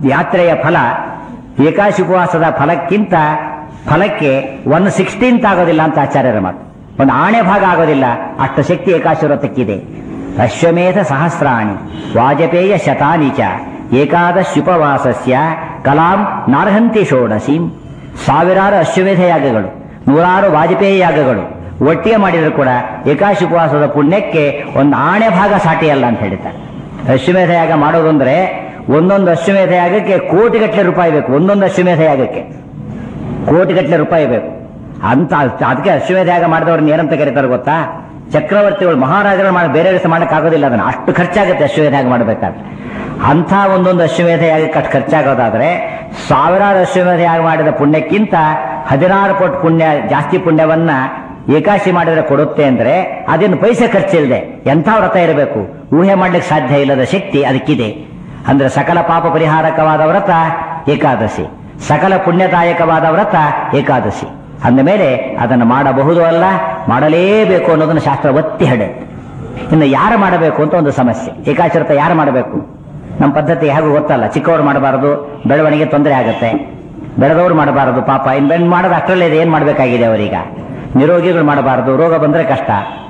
ಯಾತ್ರೆಯ ಫಲ ಏಕಾಶಿ ಉಪವಾಸದ ಫಲಕ್ಕಿಂತ ಫಲಕ್ಕೆ ಒನ್ ಸಿಕ್ಸ್ಟೀನ್ತ್ ಆಗೋದಿಲ್ಲ ಅಂತ ಆಚಾರ್ಯರ ಮಾತು ಒಂದು ಆಣೆ ಭಾಗ ಆಗೋದಿಲ್ಲ ಅಷ್ಟು ಶಕ್ತಿ ಏಕಾಶಿ ವ್ರತಕ್ಕಿದೆ ಅಶ್ವಮೇಧ ಸಹಸ್ರಾಣಿ ವಾಜಪೇಯ ಶತಾನಿ ಚ ಏಕಾದಶುಪವಾಸಸ್ಯ ಕಲಾಂ ನಾರ್ಹಂತಿ ಷೋಡಸೀಂ ಸಾವಿರಾರು ಅಶ್ವಮೇಧ ಯಾಗಗಳು ನೂರಾರು ವಾಜಪೇಯಿ ಯಾಗಗಳು ಒಟ್ಟಿಗೆ ಮಾಡಿದ್ರು ಕೂಡ ಏಕಾಶಿ ಉಪವಾಸದ ಪುಣ್ಯಕ್ಕೆ ಒಂದು ಆಣೆ ಭಾಗ ಸಾಟಿಯಲ್ಲ ಅಂತ ಹೇಳ್ತಾರೆ ಅಶ್ವಮೇಧ ಯಾಗ ಮಾಡೋದು ಅಂದ್ರೆ ಒಂದೊಂದು ಅಶ್ವಮೇಧ ಯಾಗಕ್ಕೆ ಕೋಟಿಗಟ್ಟಲೆ ರೂಪಾಯಿ ಬೇಕು ಒಂದೊಂದು ಅಶ್ವಮೇಧ ಯಾಗಕ್ಕೆ ಕೋಟಿಗಟ್ಟಲೆ ರೂಪಾಯಿ ಬೇಕು ಅಂತ ಅದಕ್ಕೆ ಅಶ್ವಮೇಧ ಯಾಗ ಮಾಡಿದವ್ರನ್ನ ಏನಂತ ಕರೀತಾರೆ ಗೊತ್ತಾ ಚಕ್ರವರ್ತಿಗಳು ಮಹಾರಾಜರು ಮಾಡಿ ಬೇರೆ ದಿವಸ ಮಾಡೋಕ್ಕಾಗೋದಿಲ್ಲ ಅದನ್ನ ಅಷ್ಟು ಖರ್ಚಾಗುತ್ತೆ ಅಶ್ವಮೇಧ ಯಾಗ ಮಾಡಬೇಕಾದ್ರೆ ಅಂಥ ಒಂದೊಂದು ಅಶ್ವಮೇಧ ಯಾಗಕ್ಕೆ ಅಷ್ಟು ಖರ್ಚಾಗೋದಾದ್ರೆ ಸಾವಿರಾರು ಅಶ್ವಮೇಧ ಯಾಗ ಮಾಡಿದ ಪುಣ್ಯಕ್ಕಿಂತ ಹದಿನಾರು ಕೋಟಿ ಪುಣ್ಯ ಜಾಸ್ತಿ ಪುಣ್ಯವನ್ನ ಏಕಾಶಿ ಮಾಡಿದ್ರೆ ಕೊಡುತ್ತೆ ಅಂದ್ರೆ ಅದೇನು ಪೈಸೆ ಖರ್ಚಿಲ್ಲದೆ ಎಂಥ ವ್ರತ ಇರಬೇಕು ಊಹೆ ಮಾಡ್ಲಿಕ್ಕೆ ಸಾಧ್ಯ ಇಲ್ಲದ ಶಕ್ತಿ ಅದಕ್ಕಿದೆ ಅಂದ್ರೆ ಸಕಲ ಪಾಪ ಪರಿಹಾರಕವಾದ ವ್ರತ ಏಕಾದಶಿ ಸಕಲ ಪುಣ್ಯದಾಯಕವಾದ ವ್ರತ ಏಕಾದಶಿ ಅಂದ ಮೇಲೆ ಅದನ್ನು ಮಾಡಬಹುದು ಅಲ್ಲ ಮಾಡಲೇಬೇಕು ಅನ್ನೋದನ್ನು ಶಾಸ್ತ್ರ ಒತ್ತಿ ಹೇಳುತ್ತೆ ಇನ್ನು ಯಾರು ಮಾಡಬೇಕು ಅಂತ ಒಂದು ಸಮಸ್ಯೆ ಏಕಾದಶಿ ವ್ರತ ಯಾರು ಮಾಡಬೇಕು ನಮ್ಮ ಪದ್ಧತಿ ಹೇಗೂ ಗೊತ್ತಲ್ಲ ಚಿಕ್ಕವರು ಮಾಡಬಾರದು ಬೆಳವಣಿಗೆ ತೊಂದರೆ ಆಗುತ್ತೆ ಬೆಳೆದವರು ಮಾಡಬಾರದು ಪಾಪ ಇನ್ನು ಬೆಣ್ಣು ಮಾಡೋದು ಅಷ್ಟರಲ್ಲೇ ಇದೆ ಏನು ಮಾಡಬೇಕಾಗಿದೆ ಅವರೀಗ ನಿರೋಗಿಗಳು ಮಾಡಬಾರದು ರೋಗ ಬಂದ್ರೆ ಕಷ್ಟ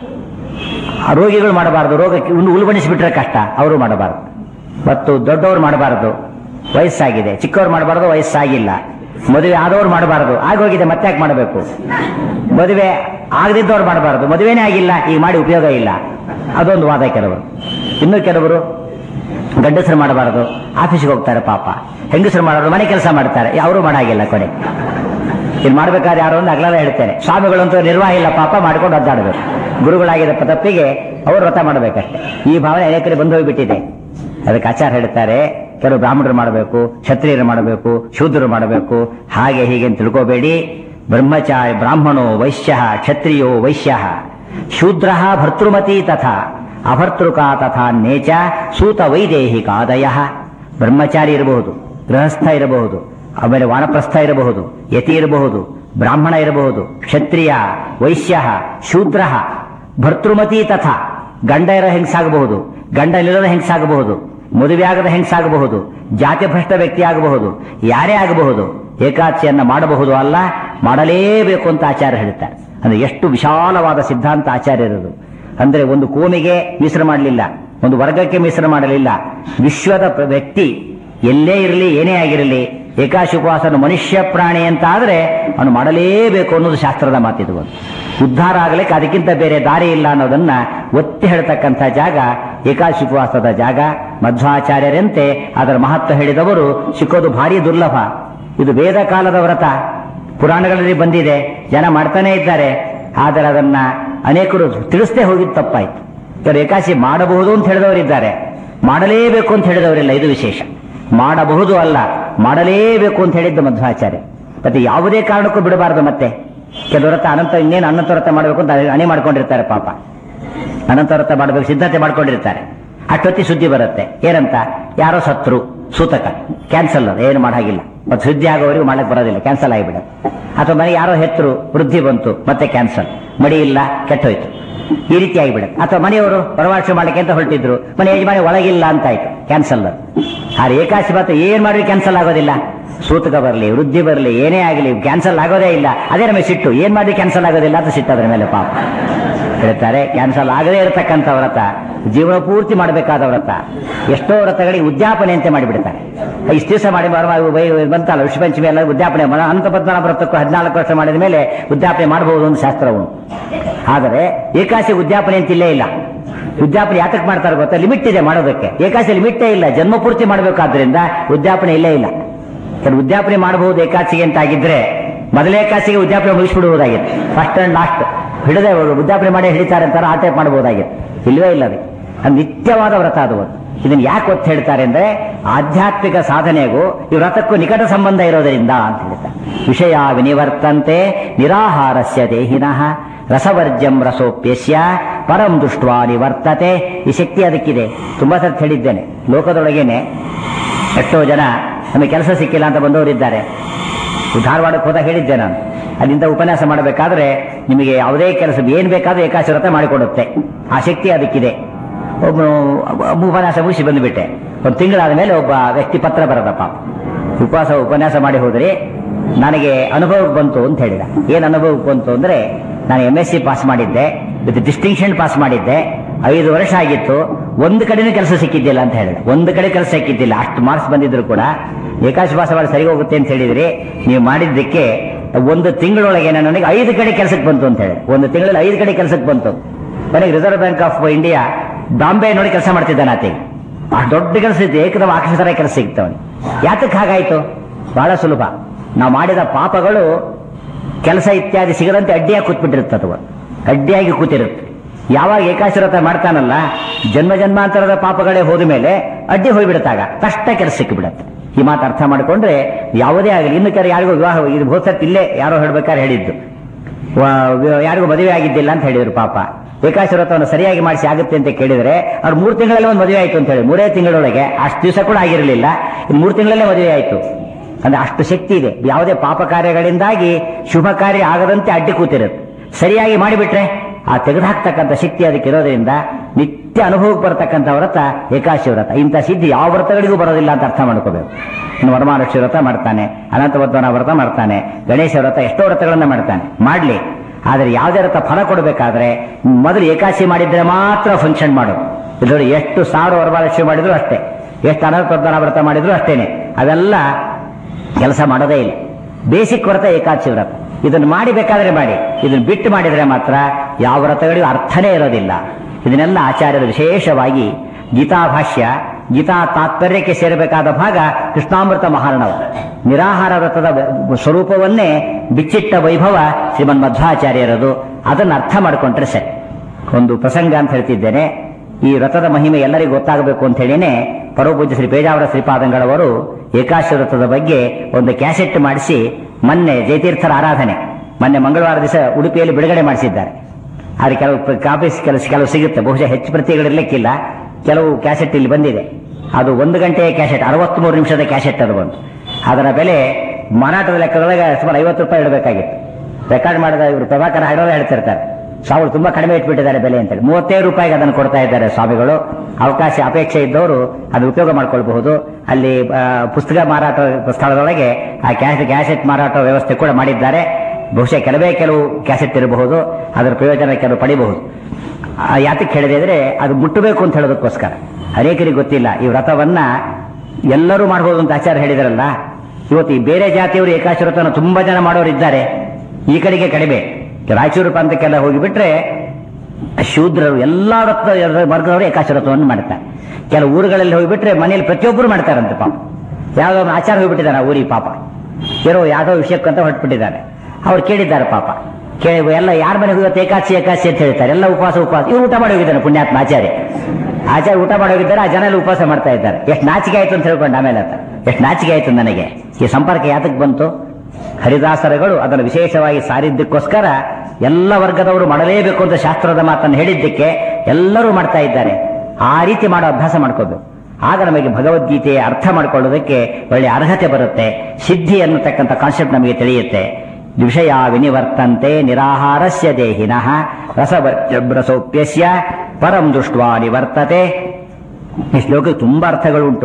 ಆ ರೋಗಿಗಳು ಮಾಡಬಾರದು ರೋಗಕ್ಕೆ ಒಂದು ಉಲ್ಬಣಿಸಿಬಿಟ್ರೆ ಕಷ್ಟ ಅವರು ಮಾಡಬಾರದು ಮತ್ತು ದೊಡ್ಡವರು ಮಾಡಬಾರದು ವಯಸ್ಸಾಗಿದೆ ಚಿಕ್ಕವ್ರು ಮಾಡಬಾರದು ವಯಸ್ಸಾಗಿಲ್ಲ ಮದುವೆ ಆದವ್ರು ಮಾಡಬಾರದು ಆಗೋಗಿದೆ ಮತ್ತೆ ಯಾಕೆ ಮಾಡಬೇಕು ಮದುವೆ ಆಗದಿದ್ದವ್ರು ಮಾಡಬಾರದು ಮದುವೆನೇ ಆಗಿಲ್ಲ ಈಗ ಮಾಡಿ ಉಪಯೋಗ ಇಲ್ಲ ಅದೊಂದು ವಾದ ಕೆಲವರು ಇನ್ನು ಕೆಲವರು ಗಂಡಸರು ಮಾಡಬಾರದು ಆಫೀಸ್ಗೆ ಹೋಗ್ತಾರೆ ಪಾಪ ಹೆಂಗಸರು ಮಾಡೋರು ಮನೆ ಕೆಲಸ ಮಾಡ್ತಾರೆ ಅವರು ಮಾಡಾಗಿಲ್ಲ ಕೊನೆ ಇಲ್ಲಿ ಮಾಡ್ಬೇಕಾದ್ರೆ ಯಾರೋ ಒಂದು ಅಗ್ಲಾರ ಹೇಳ್ತೇನೆ ಸ್ವಾಮಿಗಳಂತೂ ನಿರ್ವಾಹ ಇಲ್ಲ ಪಾಪ ಮಾಡ್ಕೊಂಡು ಒದ್ದಾಡಬೇಕು ಗುರುಗಳಾಗಿದ್ದ ತಪ್ಪಿಗೆ ಅವರು ವ್ರತ ಮಾಡಬೇಕಷ್ಟೆ ಈ ಭಾವನೆ ಅನೇಕರಿಗೆ ಬಂದು ಹೋಗ್ಬಿಟ್ಟಿದೆ ಅದಕ್ಕೆ ಆಚಾರ ಹೇಳ್ತಾರೆ ಕೆಲವು ಬ್ರಾಹ್ಮಣರು ಮಾಡಬೇಕು ಕ್ಷತ್ರಿಯರು ಮಾಡಬೇಕು ಶೂದ್ರರು ಮಾಡಬೇಕು ಹಾಗೆ ಹೀಗೆ ಅಂತ ತಿಳ್ಕೋಬೇಡಿ ಬ್ರಹ್ಮಚಾರಿ ಬ್ರಾಹ್ಮಣೋ ವೈಶ್ಯ ಕ್ಷತ್ರಿಯೋ ವೈಶ್ಯ ಶೂದ್ರ ಭರ್ತೃಮತಿ ತಥಾ ಅಭರ್ತೃಕಾ ತಥಾ ನೇಚ ಸೂತ ವೈದೇಹಿಕಾದಯ ಬ್ರಹ್ಮಚಾರಿ ಇರಬಹುದು ಗೃಹಸ್ಥ ಇರಬಹುದು ಆಮೇಲೆ ವಾನಪ್ರಸ್ಥ ಇರಬಹುದು ಯತಿ ಇರಬಹುದು ಬ್ರಾಹ್ಮಣ ಇರಬಹುದು ಕ್ಷತ್ರಿಯ ವೈಶ್ಯ ಶೂದ್ರ ಭರ್ತೃಮತಿ ತಥಾ ಗಂಡ ಇರೋ ಹೆಂಗಸಾಗಬಹುದು ಗಂಡ ಇಲ್ಲದ ಹೆಂಗಸಾಗಬಹುದು ಮದುವೆ ಆಗದ ಹೆಂಗಸಾಗಬಹುದು ಜಾತಿ ಭ್ರಷ್ಟ ವ್ಯಕ್ತಿ ಆಗಬಹುದು ಯಾರೇ ಆಗಬಹುದು ಏಕಾದಶಿಯನ್ನ ಮಾಡಬಹುದು ಅಲ್ಲ ಮಾಡಲೇಬೇಕು ಅಂತ ಆಚಾರ್ಯ ಹೇಳ್ತಾರೆ ಅಂದ್ರೆ ಎಷ್ಟು ವಿಶಾಲವಾದ ಸಿದ್ಧಾಂತ ಆಚಾರ್ಯರದು ಅಂದ್ರೆ ಒಂದು ಕೋಮಿಗೆ ಮೀಸಲು ಮಾಡಲಿಲ್ಲ ಒಂದು ವರ್ಗಕ್ಕೆ ಮೀಸಲು ಮಾಡಲಿಲ್ಲ ವಿಶ್ವದ ಪ್ರ- ವ್ಯಕ್ತಿ ಎಲ್ಲೇ ಇರಲಿ ಏನೇ ಆಗಿರಲಿ ಏಕಾಶಿ ಉಪವಾಸನ ಮನುಷ್ಯ ಪ್ರಾಣಿ ಅಂತ ಆದ್ರೆ ಅವನು ಮಾಡಲೇಬೇಕು ಅನ್ನೋದು ಶಾಸ್ತ್ರದ ಮಾತಿದು ಒಂದು ಉದ್ಧಾರ ಆಗಲಿಕ್ಕೆ ಅದಕ್ಕಿಂತ ಬೇರೆ ದಾರಿ ಇಲ್ಲ ಅನ್ನೋದನ್ನ ಒತ್ತಿ ಹೇಳ್ತಕ್ಕಂಥ ಜಾಗ ಏಕಾಶಿ ಉಪವಾಸದ ಜಾಗ ಮಧ್ವಾಚಾರ್ಯರಂತೆ ಅದರ ಮಹತ್ವ ಹೇಳಿದವರು ಸಿಕ್ಕೋದು ಭಾರಿ ದುರ್ಲಭ ಇದು ವೇದ ಕಾಲದ ವ್ರತ ಪುರಾಣಗಳಲ್ಲಿ ಬಂದಿದೆ ಜನ ಮಾಡ್ತಾನೆ ಇದ್ದಾರೆ ಆದರೆ ಅದನ್ನ ಅನೇಕರು ತಿಳಿಸದೆ ಹೋಗಿದ್ದು ತಪ್ಪಾಯ್ತು ಕೆಲವರು ಏಕಾಶಿ ಮಾಡಬಹುದು ಅಂತ ಹೇಳಿದವರಿದ್ದಾರೆ ಮಾಡಲೇಬೇಕು ಅಂತ ಹೇಳಿದವರಿಲ್ಲ ಇದು ವಿಶೇಷ ಮಾಡಬಹುದು ಅಲ್ಲ ಮಾಡಲೇಬೇಕು ಅಂತ ಹೇಳಿದ್ದು ಮಧ್ವಾಚಾರ್ಯ ಮತ್ತೆ ಯಾವುದೇ ಕಾರಣಕ್ಕೂ ಬಿಡಬಾರದು ಮತ್ತೆ ಕೆಲವರ ಹತ್ರ ಅನಂತ ಇನ್ನೇನು ಅನಂತ ವ್ರತ ಮಾಡಬೇಕು ಅಂತ ಹಣೆ ಮಾಡ್ಕೊಂಡಿರ್ತಾರೆ ಪಾಪ ಅನಂತ ವ್ರತ ಮಾಡಬೇಕು ಸಿದ್ಧತೆ ಮಾಡ್ಕೊಂಡಿರ್ತಾರೆ ಅಷ್ಟೊತ್ತಿ ಸುದ್ದಿ ಬರುತ್ತೆ ಏನಂತ ಯಾರೋ ಸತ್ರು ಸೂತಕ ಕ್ಯಾನ್ಸಲ್ ಅದು ಏನು ಮಾಡಾಗಿಲ್ಲ ಮತ್ತೆ ಸುದ್ದಿ ಆಗೋವರೆಗೂ ಮಾಡಕ್ ಬರೋದಿಲ್ಲ ಕ್ಯಾನ್ಸಲ್ ಆಗಿಬಿಡುತ್ತೆ ಅಥವಾ ಮನೆ ಯಾರೋ ಹೆತ್ತರು ವೃದ್ಧಿ ಬಂತು ಮತ್ತೆ ಕ್ಯಾನ್ಸಲ್ ಮಡಿ ಇಲ್ಲ ಕೆಟ್ಟೋಯ್ತು ಈ ರೀತಿ ಆಗಿಬಿಡುತ್ತೆ ಅಥವಾ ಮನೆಯವರು ಪರವಾಸ ಮಾಡಕ್ಕೆ ಅಂತ ಹೊರಟಿದ್ರು ಮನೆ ಯಜಮಾನಿ ಒಳಗಿಲ್ಲ ಅಂತ ಆಯ್ತು ಕ್ಯಾನ್ಸಲ್ ಅದು ಆದ್ರೆ ಏಕಾಶಿ ಮಾತ್ರ ಏನ್ ಮಾಡಿ ಕ್ಯಾನ್ಸಲ್ ಆಗೋದಿಲ್ಲ ಸೂತಕ ಬರಲಿ ವೃದ್ಧಿ ಬರಲಿ ಏನೇ ಆಗಲಿ ಕ್ಯಾನ್ಸಲ್ ಆಗೋದೇ ಇಲ್ಲ ಅದೇ ನಮಗೆ ಸಿಟ್ಟು ಏನ್ ಮಾಡಿ ಕ್ಯಾನ್ಸಲ್ ಆಗೋದಿಲ್ಲ ಅಂತ ಸಿಟ್ಟು ಅದ್ರ ಮೇಲೆ ಪಾಪ ಹೇಳ್ತಾರೆ ಕ್ಯಾನ್ಸಲ್ ಆಗದೇ ಇರತಕ್ಕಂಥ ವ್ರತ ಜೀವನ ಪೂರ್ತಿ ಮಾಡಬೇಕಾದ ವ್ರತ ಎಷ್ಟೋ ವ್ರತಗಳಿಗೆ ಉದ್ಯಾಪನೆ ಅಂತ ಮಾಡಿಬಿಡ್ತಾರೆ ಇಷ್ಟು ದಿವಸ ಮಾಡಿ ಬರುವಾಗ ಬೈ- ಬಂತಲ್ಲ ವಿಶ್ವಪಂಚಮಿ ಎಲ್ಲ ಉದ್ಯಾಪನೆ ಮಾಡ ಅನಂತ ಪದ್ಮನಾಭ ವ್ರತಕ್ಕೂ ಹದಿನಾಲ್ಕು ವರ್ಷ ಮಾಡಿದ ಮೇಲೆ ಉದ್ಯಾಪನೆ ಮಾಡಬಹುದು ಒಂದು ಶಾಸ್ತ್ರ ಉಂಟು ಆದರೆ ಏಕಾಶಿ ಉದ್ಯಾಪನೆ ಅಂತ ಇಲ್ಲೇ ಇಲ್ಲ ಉದ್ಯಾಪನೆ ಯಾತಕ್ಕೆ ಮಾಡ್ತಾರೆ ಗೊತ್ತಾ ಲಿಮಿಟ್ ಇದೆ ಮಾಡೋದಕ್ಕೆ ಏಕಾಶಿ ಲಿಮಿಟೇ ಇಲ್ಲ ಜನ್ಮ ಪೂರ್ತಿ ಮಾಡಬೇಕಾದ್ರಿಂದ ಉದ್ಯಾಪನೆ ಇಲ್ಲೇ ಇಲ್ಲ ಕೆಲವು ಉದ್ಯಾಪನೆ ಮಾಡಬಹುದು ಏಕಾಸಿಗೆ ಅಂತ ಆಗಿದ್ರೆ ಮೊದಲೇ ಏಕಾಸಿಗೆ ಉದ್ಯಾಪನೆ ಮುಗಿಸ್ಬಿಡುವುದಾಗಿತ್ತು ಫಸ್ಟ್ ಅಂಡ್ ಲಾಸ್ಟ್ ಹಿಡದೆ ಅವರು ಉದ್ಯಾಪನೆ ಮಾಡಿ ಹಿಡಿತಾರೆ ಅಂತಾರೆ ಆ ಟೈಪ್ ಮಾಡಬಹುದಾಗಿತ್ತು ಇಲ್ವೇ ಇಲ್ಲ ಅದು ಅದು ನಿತ್ಯವಾದ ವ್ರತ ಅದು ಒಂದು. ಇದನ್ನ ಯಾಕೆ ಒತ್ತು ಹೇಳ್ತಾರೆ ಅಂದ್ರೆ ಆಧ್ಯಾತ್ಮಿಕ ಸಾಧನೆಗೂ ಈ ವ್ರತಕ್ಕೂ ನಿಕಟ ಸಂಬಂಧ ಇರೋದರಿಂದ ಅಂತ ಹೇಳ್ತಾರೆ ವಿಷಯ ವಿನಿವರ್ತಂತೆ ನಿರಾಹಾರಸ್ಯ ದೇಹಿನಃ ರಸವರ್ಜಂ ರಸೋಪ್ಯಸ್ಯ ಪರಂ ದೃಷ್ಟ್ವಾ ನಿವರ್ತತೆ ಈ ಶಕ್ತಿ ಅದಕ್ಕಿದೆ ತುಂಬಾ ಸರ್ತಿ ಹೇಳಿದ್ದೇನೆ ಲೋಕದೊಳಗೇನೆ ಎಷ್ಟೋ ಜನ ನಮಗೆ ಕೆಲಸ ಸಿಕ್ಕಿಲ್ಲ ಅಂತ ಬಂದವರಿದ್ದಾರೆ ಧಾರವಾಡಕ್ಕೆ ಹೋದಾಗ ಹೇಳಿದ್ದೆ ನಾನು ಅಲ್ಲಿಂದ ಉಪನ್ಯಾಸ ಮಾಡಬೇಕಾದ್ರೆ ನಿಮಗೆ ಯಾವುದೇ ಕೆಲಸ ಏನ್ ಬೇಕಾದ್ರೂ ಏಕಾಶಿ ವ್ರತ ಮಾಡಿಕೊಡುತ್ತೆ ಆ ಶಕ್ತಿ ಅದಕ್ಕಿದೆ ಒಬ್ಬ ಒಬ್ಬ ಉಪನ್ಯಾಸ ಮುಗಿಸಿ ಬಂದುಬಿಟ್ಟೆ ಒಂದು ತಿಂಗಳಾದ ಮೇಲೆ ಒಬ್ಬ ವ್ಯಕ್ತಿ ಪತ್ರ ಬರದಪ್ಪ ಉಪವಾಸ ಉಪನ್ಯಾಸ ಮಾಡಿ ಹೋದ್ರಿ ನನಗೆ ಅನುಭವಕ್ಕೆ ಬಂತು ಅಂತ ಹೇಳಿದ ಏನ್ ಅನುಭವಕ್ಕೆ ಬಂತು ಅಂದ್ರೆ ನಾನು ಎಂ ಎಸ್ ಸಿ ಪಾಸ್ ಮಾಡಿದ್ದೆ ವಿತ್ ಡಿಸ್ಟಿಂಕ್ಷನ್ ಪಾಸ್ ಮಾಡಿದ್ದೆ ಐದು ವರ್ಷ ಆಗಿತ್ತು ಒಂದು ಕಡೆನೂ ಕೆಲಸ ಸಿಕ್ಕಿದ್ದಿಲ್ಲ ಅಂತ ಹೇಳಿದ ಒಂದು ಕಡೆ ಕೆಲಸ ಸಿಕ್ಕಿದ್ದಿಲ್ಲ ಅಷ್ಟು ಮಾರ್ಕ್ಸ್ ಬಂದಿದ್ರು ಕೂಡ ಏಕಾಶ ಪಾಸ ಮಾಡಿ ಸರಿ ಹೋಗುತ್ತೆ ಅಂತ ಹೇಳಿದ್ರಿ ನೀವು ಮಾಡಿದ್ದಕ್ಕೆ ಒಂದು ತಿಂಗಳೊಳಗೆ ನನಗೆ ಐದು ಕಡೆ ಕೆಲಸಕ್ಕೆ ಬಂತು ಅಂತ ಹೇಳಿ ಒಂದು ತಿಂಗಳಲ್ಲಿ ಐದು ಕಡೆ ಕೆಲಸಕ್ಕೆ ಬಂತು ನನಗೆ Reserve Bank of India Bombay ನೋಡಿ ಕೆಲಸ ಮಾಡ್ತಿದ್ದಾನೆ ಆತ ಆ ದೊಡ್ಡ ಕೆಲಸ ಇತ್ತು ಏಕದಮ ಆಕಾಶತರ ಕೆಲಸ ಸಿಗ್ತವನಿ ಯಾತಕ್ಕೆ ಹಾಗಾಯ್ತು ಬಹಳ ಸುಲಭ ನಾವು ಮಾಡಿದ ಪಾಪಗಳು ಕೆಲಸ ಇತ್ಯಾದಿ ಸಿಗದಂತೆ ಅಡ್ಡಿಯಾಗಿ ಕೂತ್ಬಿಟ್ಟಿರುತ್ತೆ ಅಥವಾ ಅಡ್ಡಿಯಾಗಿ ಕೂತಿರುತ್ತೆ ಯಾವಾಗ ಏಕಾಶರತ ಮಾಡ್ತಾನಲ್ಲ ಜನ್ಮ ಜನ್ಮಾಂತರದ ಪಾಪಗಳೇ ಹೋದ ಮೇಲೆ ಅಡ್ಡಿ ಹೋಗ್ಬಿಡುತ್ತಾಗ ಕಷ್ಟ ಕೆಲಸ ಸಿಕ್ಕಿಬಿಡತ್ತೆ ಈ ಮಾತು ಅರ್ಥ ಮಾಡಿಕೊಂಡ್ರೆ ಯಾವುದೇ ಆಗಲಿ ಇನ್ನು ಕೆಲ ಯಾರಿಗೂ ವಿವಾಹ ಇದು ಹೋಸತ್ ಇಲ್ಲೇ ಯಾರೋ ಹೇಳ್ಬೇಕಾದ್ರೆ ಹೇಳಿದ್ದು ವ- ಯಾರಿಗೂ ಮದುವೆ ಆಗಿದ್ದಿಲ್ಲ ಅಂತ ಹೇಳಿದ್ರು ಪಾಪ ಏಕಾಶರತ್ವವನ್ನು ಸರಿಯಾಗಿ ಮಾಡಿಸಿ ಆಗುತ್ತೆ ಅಂತ ಕೇಳಿದ್ರೆ ಅವ್ರು ಮೂರು ತಿಂಗಳಲ್ಲಿ ಒಂದು ಮದುವೆ ಆಯ್ತು ಅಂತ ಹೇಳಿ ಮೂರೇ ತಿಂಗಳೊಳಗೆ ಅಷ್ಟು ದಿವಸ ಕೂಡ ಆಗಿರಲಿಲ್ಲ ಇನ್ನು ಮೂರು ತಿಂಗಳಲ್ಲೇ ಮದುವೆ ಆಯ್ತು ಅಂದ್ರೆ ಅಷ್ಟು ಶಕ್ತಿ ಇದೆ ಯಾವುದೇ ಪಾಪ ಕಾರ್ಯಗಳಿಂದಾಗಿ ಶುಭ ಕಾರ್ಯ ಆಗದಂತೆ ಅಡ್ಡಿ ಕೂತಿರುತ್ತೆ ಸರಿಯಾಗಿ ಮಾಡಿಬಿಟ್ರೆ ಆ ತೆಗೆದುಹಾಕ್ತಕ್ಕಂಥ ಶಕ್ತಿ ಅದಕ್ಕೆ ಇರೋದ್ರಿಂದ ನಿತ್ಯ ಅನುಭವಕ್ಕೆ ಬರತಕ್ಕಂಥ ವ್ರತ ಏಕಾಶಿ ವ್ರತ ಇಂಥ ಸಿದ್ಧಿ ಯಾವ ವ್ರತಗಳಿಗೂ ಬರೋದಿಲ್ಲ ಅಂತ ಅರ್ಥ ಮಾಡ್ಕೋಬೇಕು ಇನ್ನು ವರಮಹಾಲಕ್ಷ್ಮಿ ವ್ರತ ಮಾಡ್ತಾನೆ ಅನಂತವರ್ಧನ ವ್ರತ ಮಾಡ್ತಾನೆ ಗಣೇಶ ವ್ರತ ಎಷ್ಟೋ ವ್ರತಗಳನ್ನ ಮಾಡ್ತಾನೆ ಮಾಡ್ಲಿ ಆದರೆ ಯಾವುದೇ ವ್ರತ ಫಲ ಕೊಡಬೇಕಾದ್ರೆ ಮೊದಲು ಏಕಾಶಿ ಮಾಡಿದ್ರೆ ಮಾತ್ರ ಫಂಕ್ಷನ್ ಮಾಡು ಇದರಲ್ಲಿ ಎಷ್ಟು ಸಾವಿರ ವರಮಹಾಲಕ್ಷ್ಮಿ ಮಾಡಿದ್ರು ಅಷ್ಟೇ ಎಷ್ಟು ಅನಂತವರ್ಧನ ವ್ರತ ಮಾಡಿದ್ರು ಅಷ್ಟೇನೆ ಅವೆಲ್ಲ ಕೆಲಸ ಮಾಡೋದೇ ಇಲ್ಲ ಬೇಸಿಕ್ ವ್ರತ ಏಕಾದಶಿ ವ್ರತ ಇದನ್ನು ಮಾಡಿ ಬೇಕಾದ್ರೆ ಮಾಡಿ ಇದನ್ನು ಬಿಟ್ಟು ಮಾಡಿದ್ರೆ ಮಾತ್ರ ಯಾವ ವ್ರತಗಳಿಗೂ ಅರ್ಥನೇ ಇರೋದಿಲ್ಲ ಇದನ್ನೆಲ್ಲ ಆಚಾರ್ಯರು ವಿಶೇಷವಾಗಿ ಗೀತಾಭಾಷ್ಯ ಗೀತಾ ತಾತ್ಪರ್ಯಕ್ಕೆ ಸೇರಬೇಕಾದ ಭಾಗ ಕೃಷ್ಣಾಮೃತ ಮಹಾರ್ಣವ ನಿರಾಹಾರ ವ್ರತದ ಸ್ವರೂಪವನ್ನೇ ಬಿಚ್ಚಿಟ್ಟ ವೈಭವ ಶ್ರೀಮನ್ ಮಧ್ವಾಚಾರ್ಯರದು ಅದನ್ನು ಅರ್ಥ ಮಾಡಿಕೊಂಡ್ರೆ ಸರಿ ಒಂದು ಪ್ರಸಂಗ ಅಂತ ಹೇಳ್ತಿದ್ದೇನೆ ಈ ವ್ರತದ ಮಹಿಮೆ ಎಲ್ಲರಿಗೂ ಗೊತ್ತಾಗಬೇಕು ಅಂತ ಹೇಳಿನೇ ಪರಮಪೂಜ್ಯ ಶ್ರೀ ಪೇಜಾವರ ಶ್ರೀಪಾದಂಗಳವರು ಏಕಾಶಿ ವ್ರತದ ಬಗ್ಗೆ ಒಂದು ಕ್ಯಾಸೆಟ್ ಮಾಡಿಸಿ ಮೊನ್ನೆ ಜಯತೀರ್ಥರ ಆರಾಧನೆ ಮೊನ್ನೆ ಮಂಗಳವಾರ ದಿವಸ ಉಡುಪಿಯಲ್ಲಿ ಬಿಡುಗಡೆ ಮಾಡಿಸಿದ್ದಾರೆ ಆದರೆ ಕೆಲವು ಕಾಪೀಸ್ ಕೆಲಸ ಕೆಲವು ಸಿಗುತ್ತೆ ಬಹುಶಃ ಹೆಚ್ಚು ಪ್ರತಿಗಳಿರ್ಲಿಕ್ಕಿಲ್ಲ ಕೆಲವು ಕ್ಯಾಸೆಟ್ ಇಲ್ಲಿ ಬಂದಿದೆ ಅದು ಒಂದು ಗಂಟೆಯ ಕ್ಯಾಸೆಟ್ ಅರವತ್ಮೂರು ನಿಮಿಷದ ಕ್ಯಾಸೆಟ್ ಅದು ಬಂದು ಅದರ ಬೆಲೆ ಮಾರಾಟದ ಲೆಕ್ಕದೊಳಗೆ ಸುಮಾರು ಐವತ್ತು ರೂಪಾಯಿ ಇಡಬೇಕಾಗಿತ್ತು ರೆಕಾರ್ಡ್ ಮಾಡಿದ ಇವರು ಪ್ರಭಾಕರ ಹೈಡೋಲ್ಲ ಹೇಳ್ತಿರ್ತಾರೆ ಸ್ವಾಮಿಗಳು ತುಂಬಾ ಕಡಿಮೆ ಇಟ್ಬಿಟ್ಟಿದ್ದಾರೆ ಬೆಲೆ ಅಂತೇಳಿ ಮೂವತ್ತೇಳು ರೂಪಾಯಿಗೆ ಅದನ್ನು ಕೊಡ್ತಾ ಇದ್ದಾರೆ ಸ್ವಾಮಿಗಳು ಅವಕಾಶ ಅಪೇಕ್ಷೆ ಇದ್ದವರು ಅದು ಉಪಯೋಗ ಮಾಡ್ಕೊಳ್ಬಹುದು ಅಲ್ಲಿ ಆ, ಪುಸ್ತಕ ಮಾರಾಟ ಸ್ಥಳದೊಳಗೆ ಆ ಕ್ಯಾಸೆಟ್ ಕ್ಯಾಸೆಟ್ ಮಾರಾಟ ವ್ಯವಸ್ಥೆ ಕೂಡ ಮಾಡಿದ್ದಾರೆ ಬಹುಶಃ ಕೆಲವೇ ಕೆಲವು ಕ್ಯಾಸೆಟ್ ಇರಬಹುದು ಅದರ ಪ್ರಯೋಜನ ಕೆಲವು ಪಡಿಬಹುದು ಆ, ಯಾತಕ್ಕೆ ಹೇಳಿದೆ ಅಂದ್ರೆ ಅದು ಮುಟ್ಟಬೇಕು ಅಂತ ಹೇಳೋದಕ್ಕೋಸ್ಕರ ಅನೇಕರಿಗೆ ಗೊತ್ತಿಲ್ಲ ಈ ವ್ರತವನ್ನ ಎಲ್ಲರೂ ಮಾಡಬಹುದು ಅಂತ ಆಚಾರ್ಯ ಹೇಳಿದಾರಲ್ಲ ಇವತ್ತು ಈ ಬೇರೆ ಜಾತಿಯವರು ಏಕಾಶಿ ವ್ರತವನ್ನು ತುಂಬಾ ಜನ ಮಾಡೋರು ಇದ್ದಾರೆ ಈ ಕಡೆಗೆ ಕಡಿಮೆ ರಾಯಚೂರು ಪ್ರಾಂತಕ್ಕೆಲ್ಲ ಹೋಗಿಬಿಟ್ರೆ ಶೂದ್ರರು ಎಲ್ಲಾ ವ್ರತ ವರ್ಗದವರು ಏಕಾಶಿ ವ್ರತವನ್ನು ಮಾಡ್ತಾರೆ ಕೆಲವು ಊರುಗಳಲ್ಲಿ ಹೋಗಿಬಿಟ್ರೆ ಮನೆಯಲ್ಲಿ ಪ್ರತಿಯೊಬ್ಬರು ಮಾಡ್ತಾರಂತೆ ಪಾಪ ಯಾವ್ದೋ ಒಂದು ಆಚಾರ ಹೋಗ್ಬಿಟ್ಟಿದ್ದಾನೆ ಆ ಊರಿಗೆ ಪಾಪ ಏನೋ ಯಾವ್ದೋ ವಿಷಯಕ್ಕಂತ ಹೊರಟ್ಬಿಟ್ಟಿದ್ದಾರೆ ಅವ್ರು ಕೇಳಿದ್ದಾರೆ ಪಾಪ ಕೇಳಿ ಎಲ್ಲ ಯಾರ ಮನೆಗೆ ಹೋಗುತ್ತೆ ಏಕಾದಶಿ ಏಕಾದಶಿ ಅಂತ ಹೇಳ್ತಾರೆ ಎಲ್ಲ ಉಪವಾಸ ಉಪವಾಸ ಇವ್ರು ಊಟ ಮಾಡಿ ಹೋಗಿದ್ದಾನೆ ಪುಣ್ಯಾತ್ಮ ಆಚಾರ್ಯ ಆಚಾರ್ಯ ಊಟ ಮಾಡಿ ಹೋಗಿದ್ದಾರೆ ಆ ಜನ ಎಲ್ಲ ಉಪವಾಸ ಮಾಡ್ತಾ ಇದ್ದಾರೆ ಎಷ್ಟು ನಾಚಿಕೆ ಆಯ್ತು ಅಂತ ಹೇಳ್ಕೊಂಡು ಆಮೇಲೆ ಅಂತ ಎಷ್ಟು ನಾಚಿಕೆ ಆಯ್ತು ನನಗೆ ಈ ಸಂಪರ್ಕ ಯಾತಕ್ಕೆ ಬಂತು ಹರಿದಾಸರಗಳು ಅದನ್ನು ವಿಶೇಷವಾಗಿ ಸಾರಿದ್ದಕ್ಕೋಸ್ಕರ ಎಲ್ಲ ವರ್ಗದವರು ಮಾಡಲೇಬೇಕು ಅಂತ ಶಾಸ್ತ್ರದ ಮಾತನ್ನು ಹೇಳಿದ್ದಕ್ಕೆ ಎಲ್ಲರೂ ಮಾಡ್ತಾ ಇದ್ದಾರೆ ಆ ರೀತಿ ಮಾಡೋ ಅಭ್ಯಾಸ ಮಾಡ್ಕೋಬೇಕು ಆಗ ನಮಗೆ ಭಗವದ್ಗೀತೆಯ ಅರ್ಥ ಮಾಡ್ಕೊಳ್ಳೋದಕ್ಕೆ ಒಳ್ಳೆ ಅರ್ಹತೆ ಬರುತ್ತೆ ಸಿದ್ಧಿ ಅನ್ನತಕ್ಕಂಥ ಕಾನ್ಸೆಪ್ಟ್ ನಮಗೆ ತಿಳಿಯುತ್ತೆ ವಿಷಯ ವಿನಿವರ್ತಂತೆ ನಿರಾಹಾರಸ್ಯ ದೇಹಿನಃ ರಸವರ್ಜಬ್ರಸೌಪ್ಯಸ್ಯ ಪರಂ ದೃಷ್ಟ್ವಾ ನಿವರ್ತತೆ ಈ ಶ್ಲೋಕಕ್ಕೆ ತುಂಬಾ ಅರ್ಥಗಳುಂಟು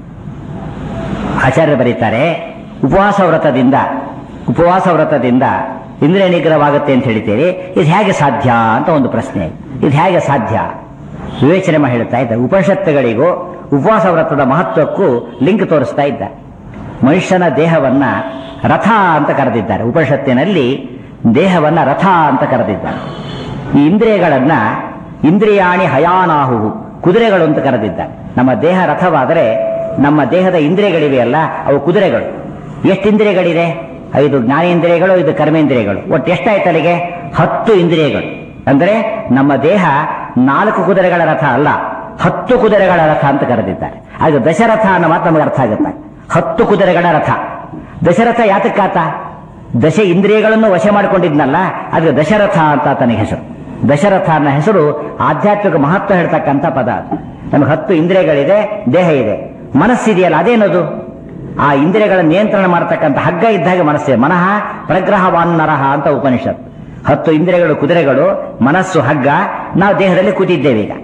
ಆಚಾರ್ಯ ಬರೀತಾರೆ ಉಪವಾಸ ವ್ರತದಿಂದ ಉಪವಾಸ ವ್ರತದಿಂದ ಇಂದ್ರಿಯ ನಿಗ್ರಹವಾಗುತ್ತೆ ಅಂತ ಹೇಳ್ತೀರಿ ಇದು ಹೇಗೆ ಸಾಧ್ಯ ಅಂತ ಒಂದು ಪ್ರಶ್ನೆ ಇದು ಹೇಗೆ ಸಾಧ್ಯ ವಿವೇಚನೆ ಮಾಡಿ ಹೇಳ್ತಾ ಇದ್ದಾರೆ ಉಪನಿಷತ್ತುಗಳಿಗೂ ಉಪವಾಸ ವ್ರತದ ಮಹತ್ವಕ್ಕೂ ಲಿಂಕ್ ತೋರಿಸ್ತಾ ಇದ್ದಾರೆ ಮನುಷ್ಯನ ದೇಹವನ್ನ ರಥ ಅಂತ ಕರೆದಿದ್ದಾರೆ ಉಪನಿಷತ್ತಿನಲ್ಲಿ ದೇಹವನ್ನ ರಥ ಅಂತ ಕರೆದಿದ್ದಾರೆ ಈ ಇಂದ್ರಿಯಗಳನ್ನ ಇಂದ್ರಿಯಾಣಿ ಹಯಾನಾಹು ಕುದುರೆಗಳು ಅಂತ ಕರೆದಿದ್ದಾರೆ ನಮ್ಮ ದೇಹ ರಥವಾದರೆ ನಮ್ಮ ದೇಹದ ಇಂದ್ರಿಯಗಳಿವೆಯಲ್ಲ ಅವು ಕುದುರೆಗಳು ಎಷ್ಟು ಇಂದ್ರಿಯಗಳಿದೆ ಐದು ಜ್ಞಾನೇಂದ್ರಿಯಗಳು ಐದು ಕರ್ಮೇಂದ್ರಿಯಗಳು ಒಟ್ಟು ಎಷ್ಟಾಯ್ತು ಅಲ್ಲಿಗೆ ಹತ್ತು ಇಂದ್ರಿಯಗಳು ಅಂದ್ರೆ ನಮ್ಮ ದೇಹ ನಾಲ್ಕು ಕುದುರೆಗಳ ರಥ ಅಲ್ಲ ಹತ್ತು ಕುದುರೆಗಳ ರಥ ಅಂತ ಕರೆದಿದ್ದಾರೆ ಆಗ ದಶರಥ ಅನ್ನೋ ಮಾತು ನಮಗೆ ಅರ್ಥ ಆಗುತ್ತೆ ಹತ್ತು ಕುದುರೆಗಳ ರಥ ದಶರಥ ಯಾತಕ್ಕಾತ ದಶ ಇಂದ್ರಿಯಗಳನ್ನು ವಶ ಮಾಡಿಕೊಂಡಿದ್ನಲ್ಲ ಅದಕ್ಕೆ ದಶರಥ ಅಂತ ಆತನಿಗೆ ಹೆಸರು ದಶರಥ ಅನ್ನೋ ಹೆಸರು ಆಧ್ಯಾತ್ಮಿಕ ಮಹತ್ವ ಹೇಳ್ತಕ್ಕಂಥ ಪದ ಅದು ನಮಗೆ ಹತ್ತು ಇಂದ್ರಿಯಗಳಿದೆ ದೇಹ ಇದೆ ಮನಸ್ಸಿದೆಯಲ್ಲ ಅದೇನದು ಆ ಇಂದ್ರಿಯಗಳ ನಿಯಂತ್ರಣ ಮಾಡತಕ್ಕಂಥ ಹಗ್ಗ ಇದ್ದಾಗ ಮನಸ್ಸಿದೆ ಮನಃ ಪ್ರಗ್ರಹವಾನ್ ನರಹ ಅಂತ ಉಪನಿಷತ್ ಹತ್ತು ಇಂದ್ರಿಯಗಳು ಕುದುರೆಗಳು ಮನಸ್ಸು ಹಗ್ಗ ನಾವು ದೇಹದಲ್ಲಿ ಕೂತಿದ್ದೇವೆ ಈಗ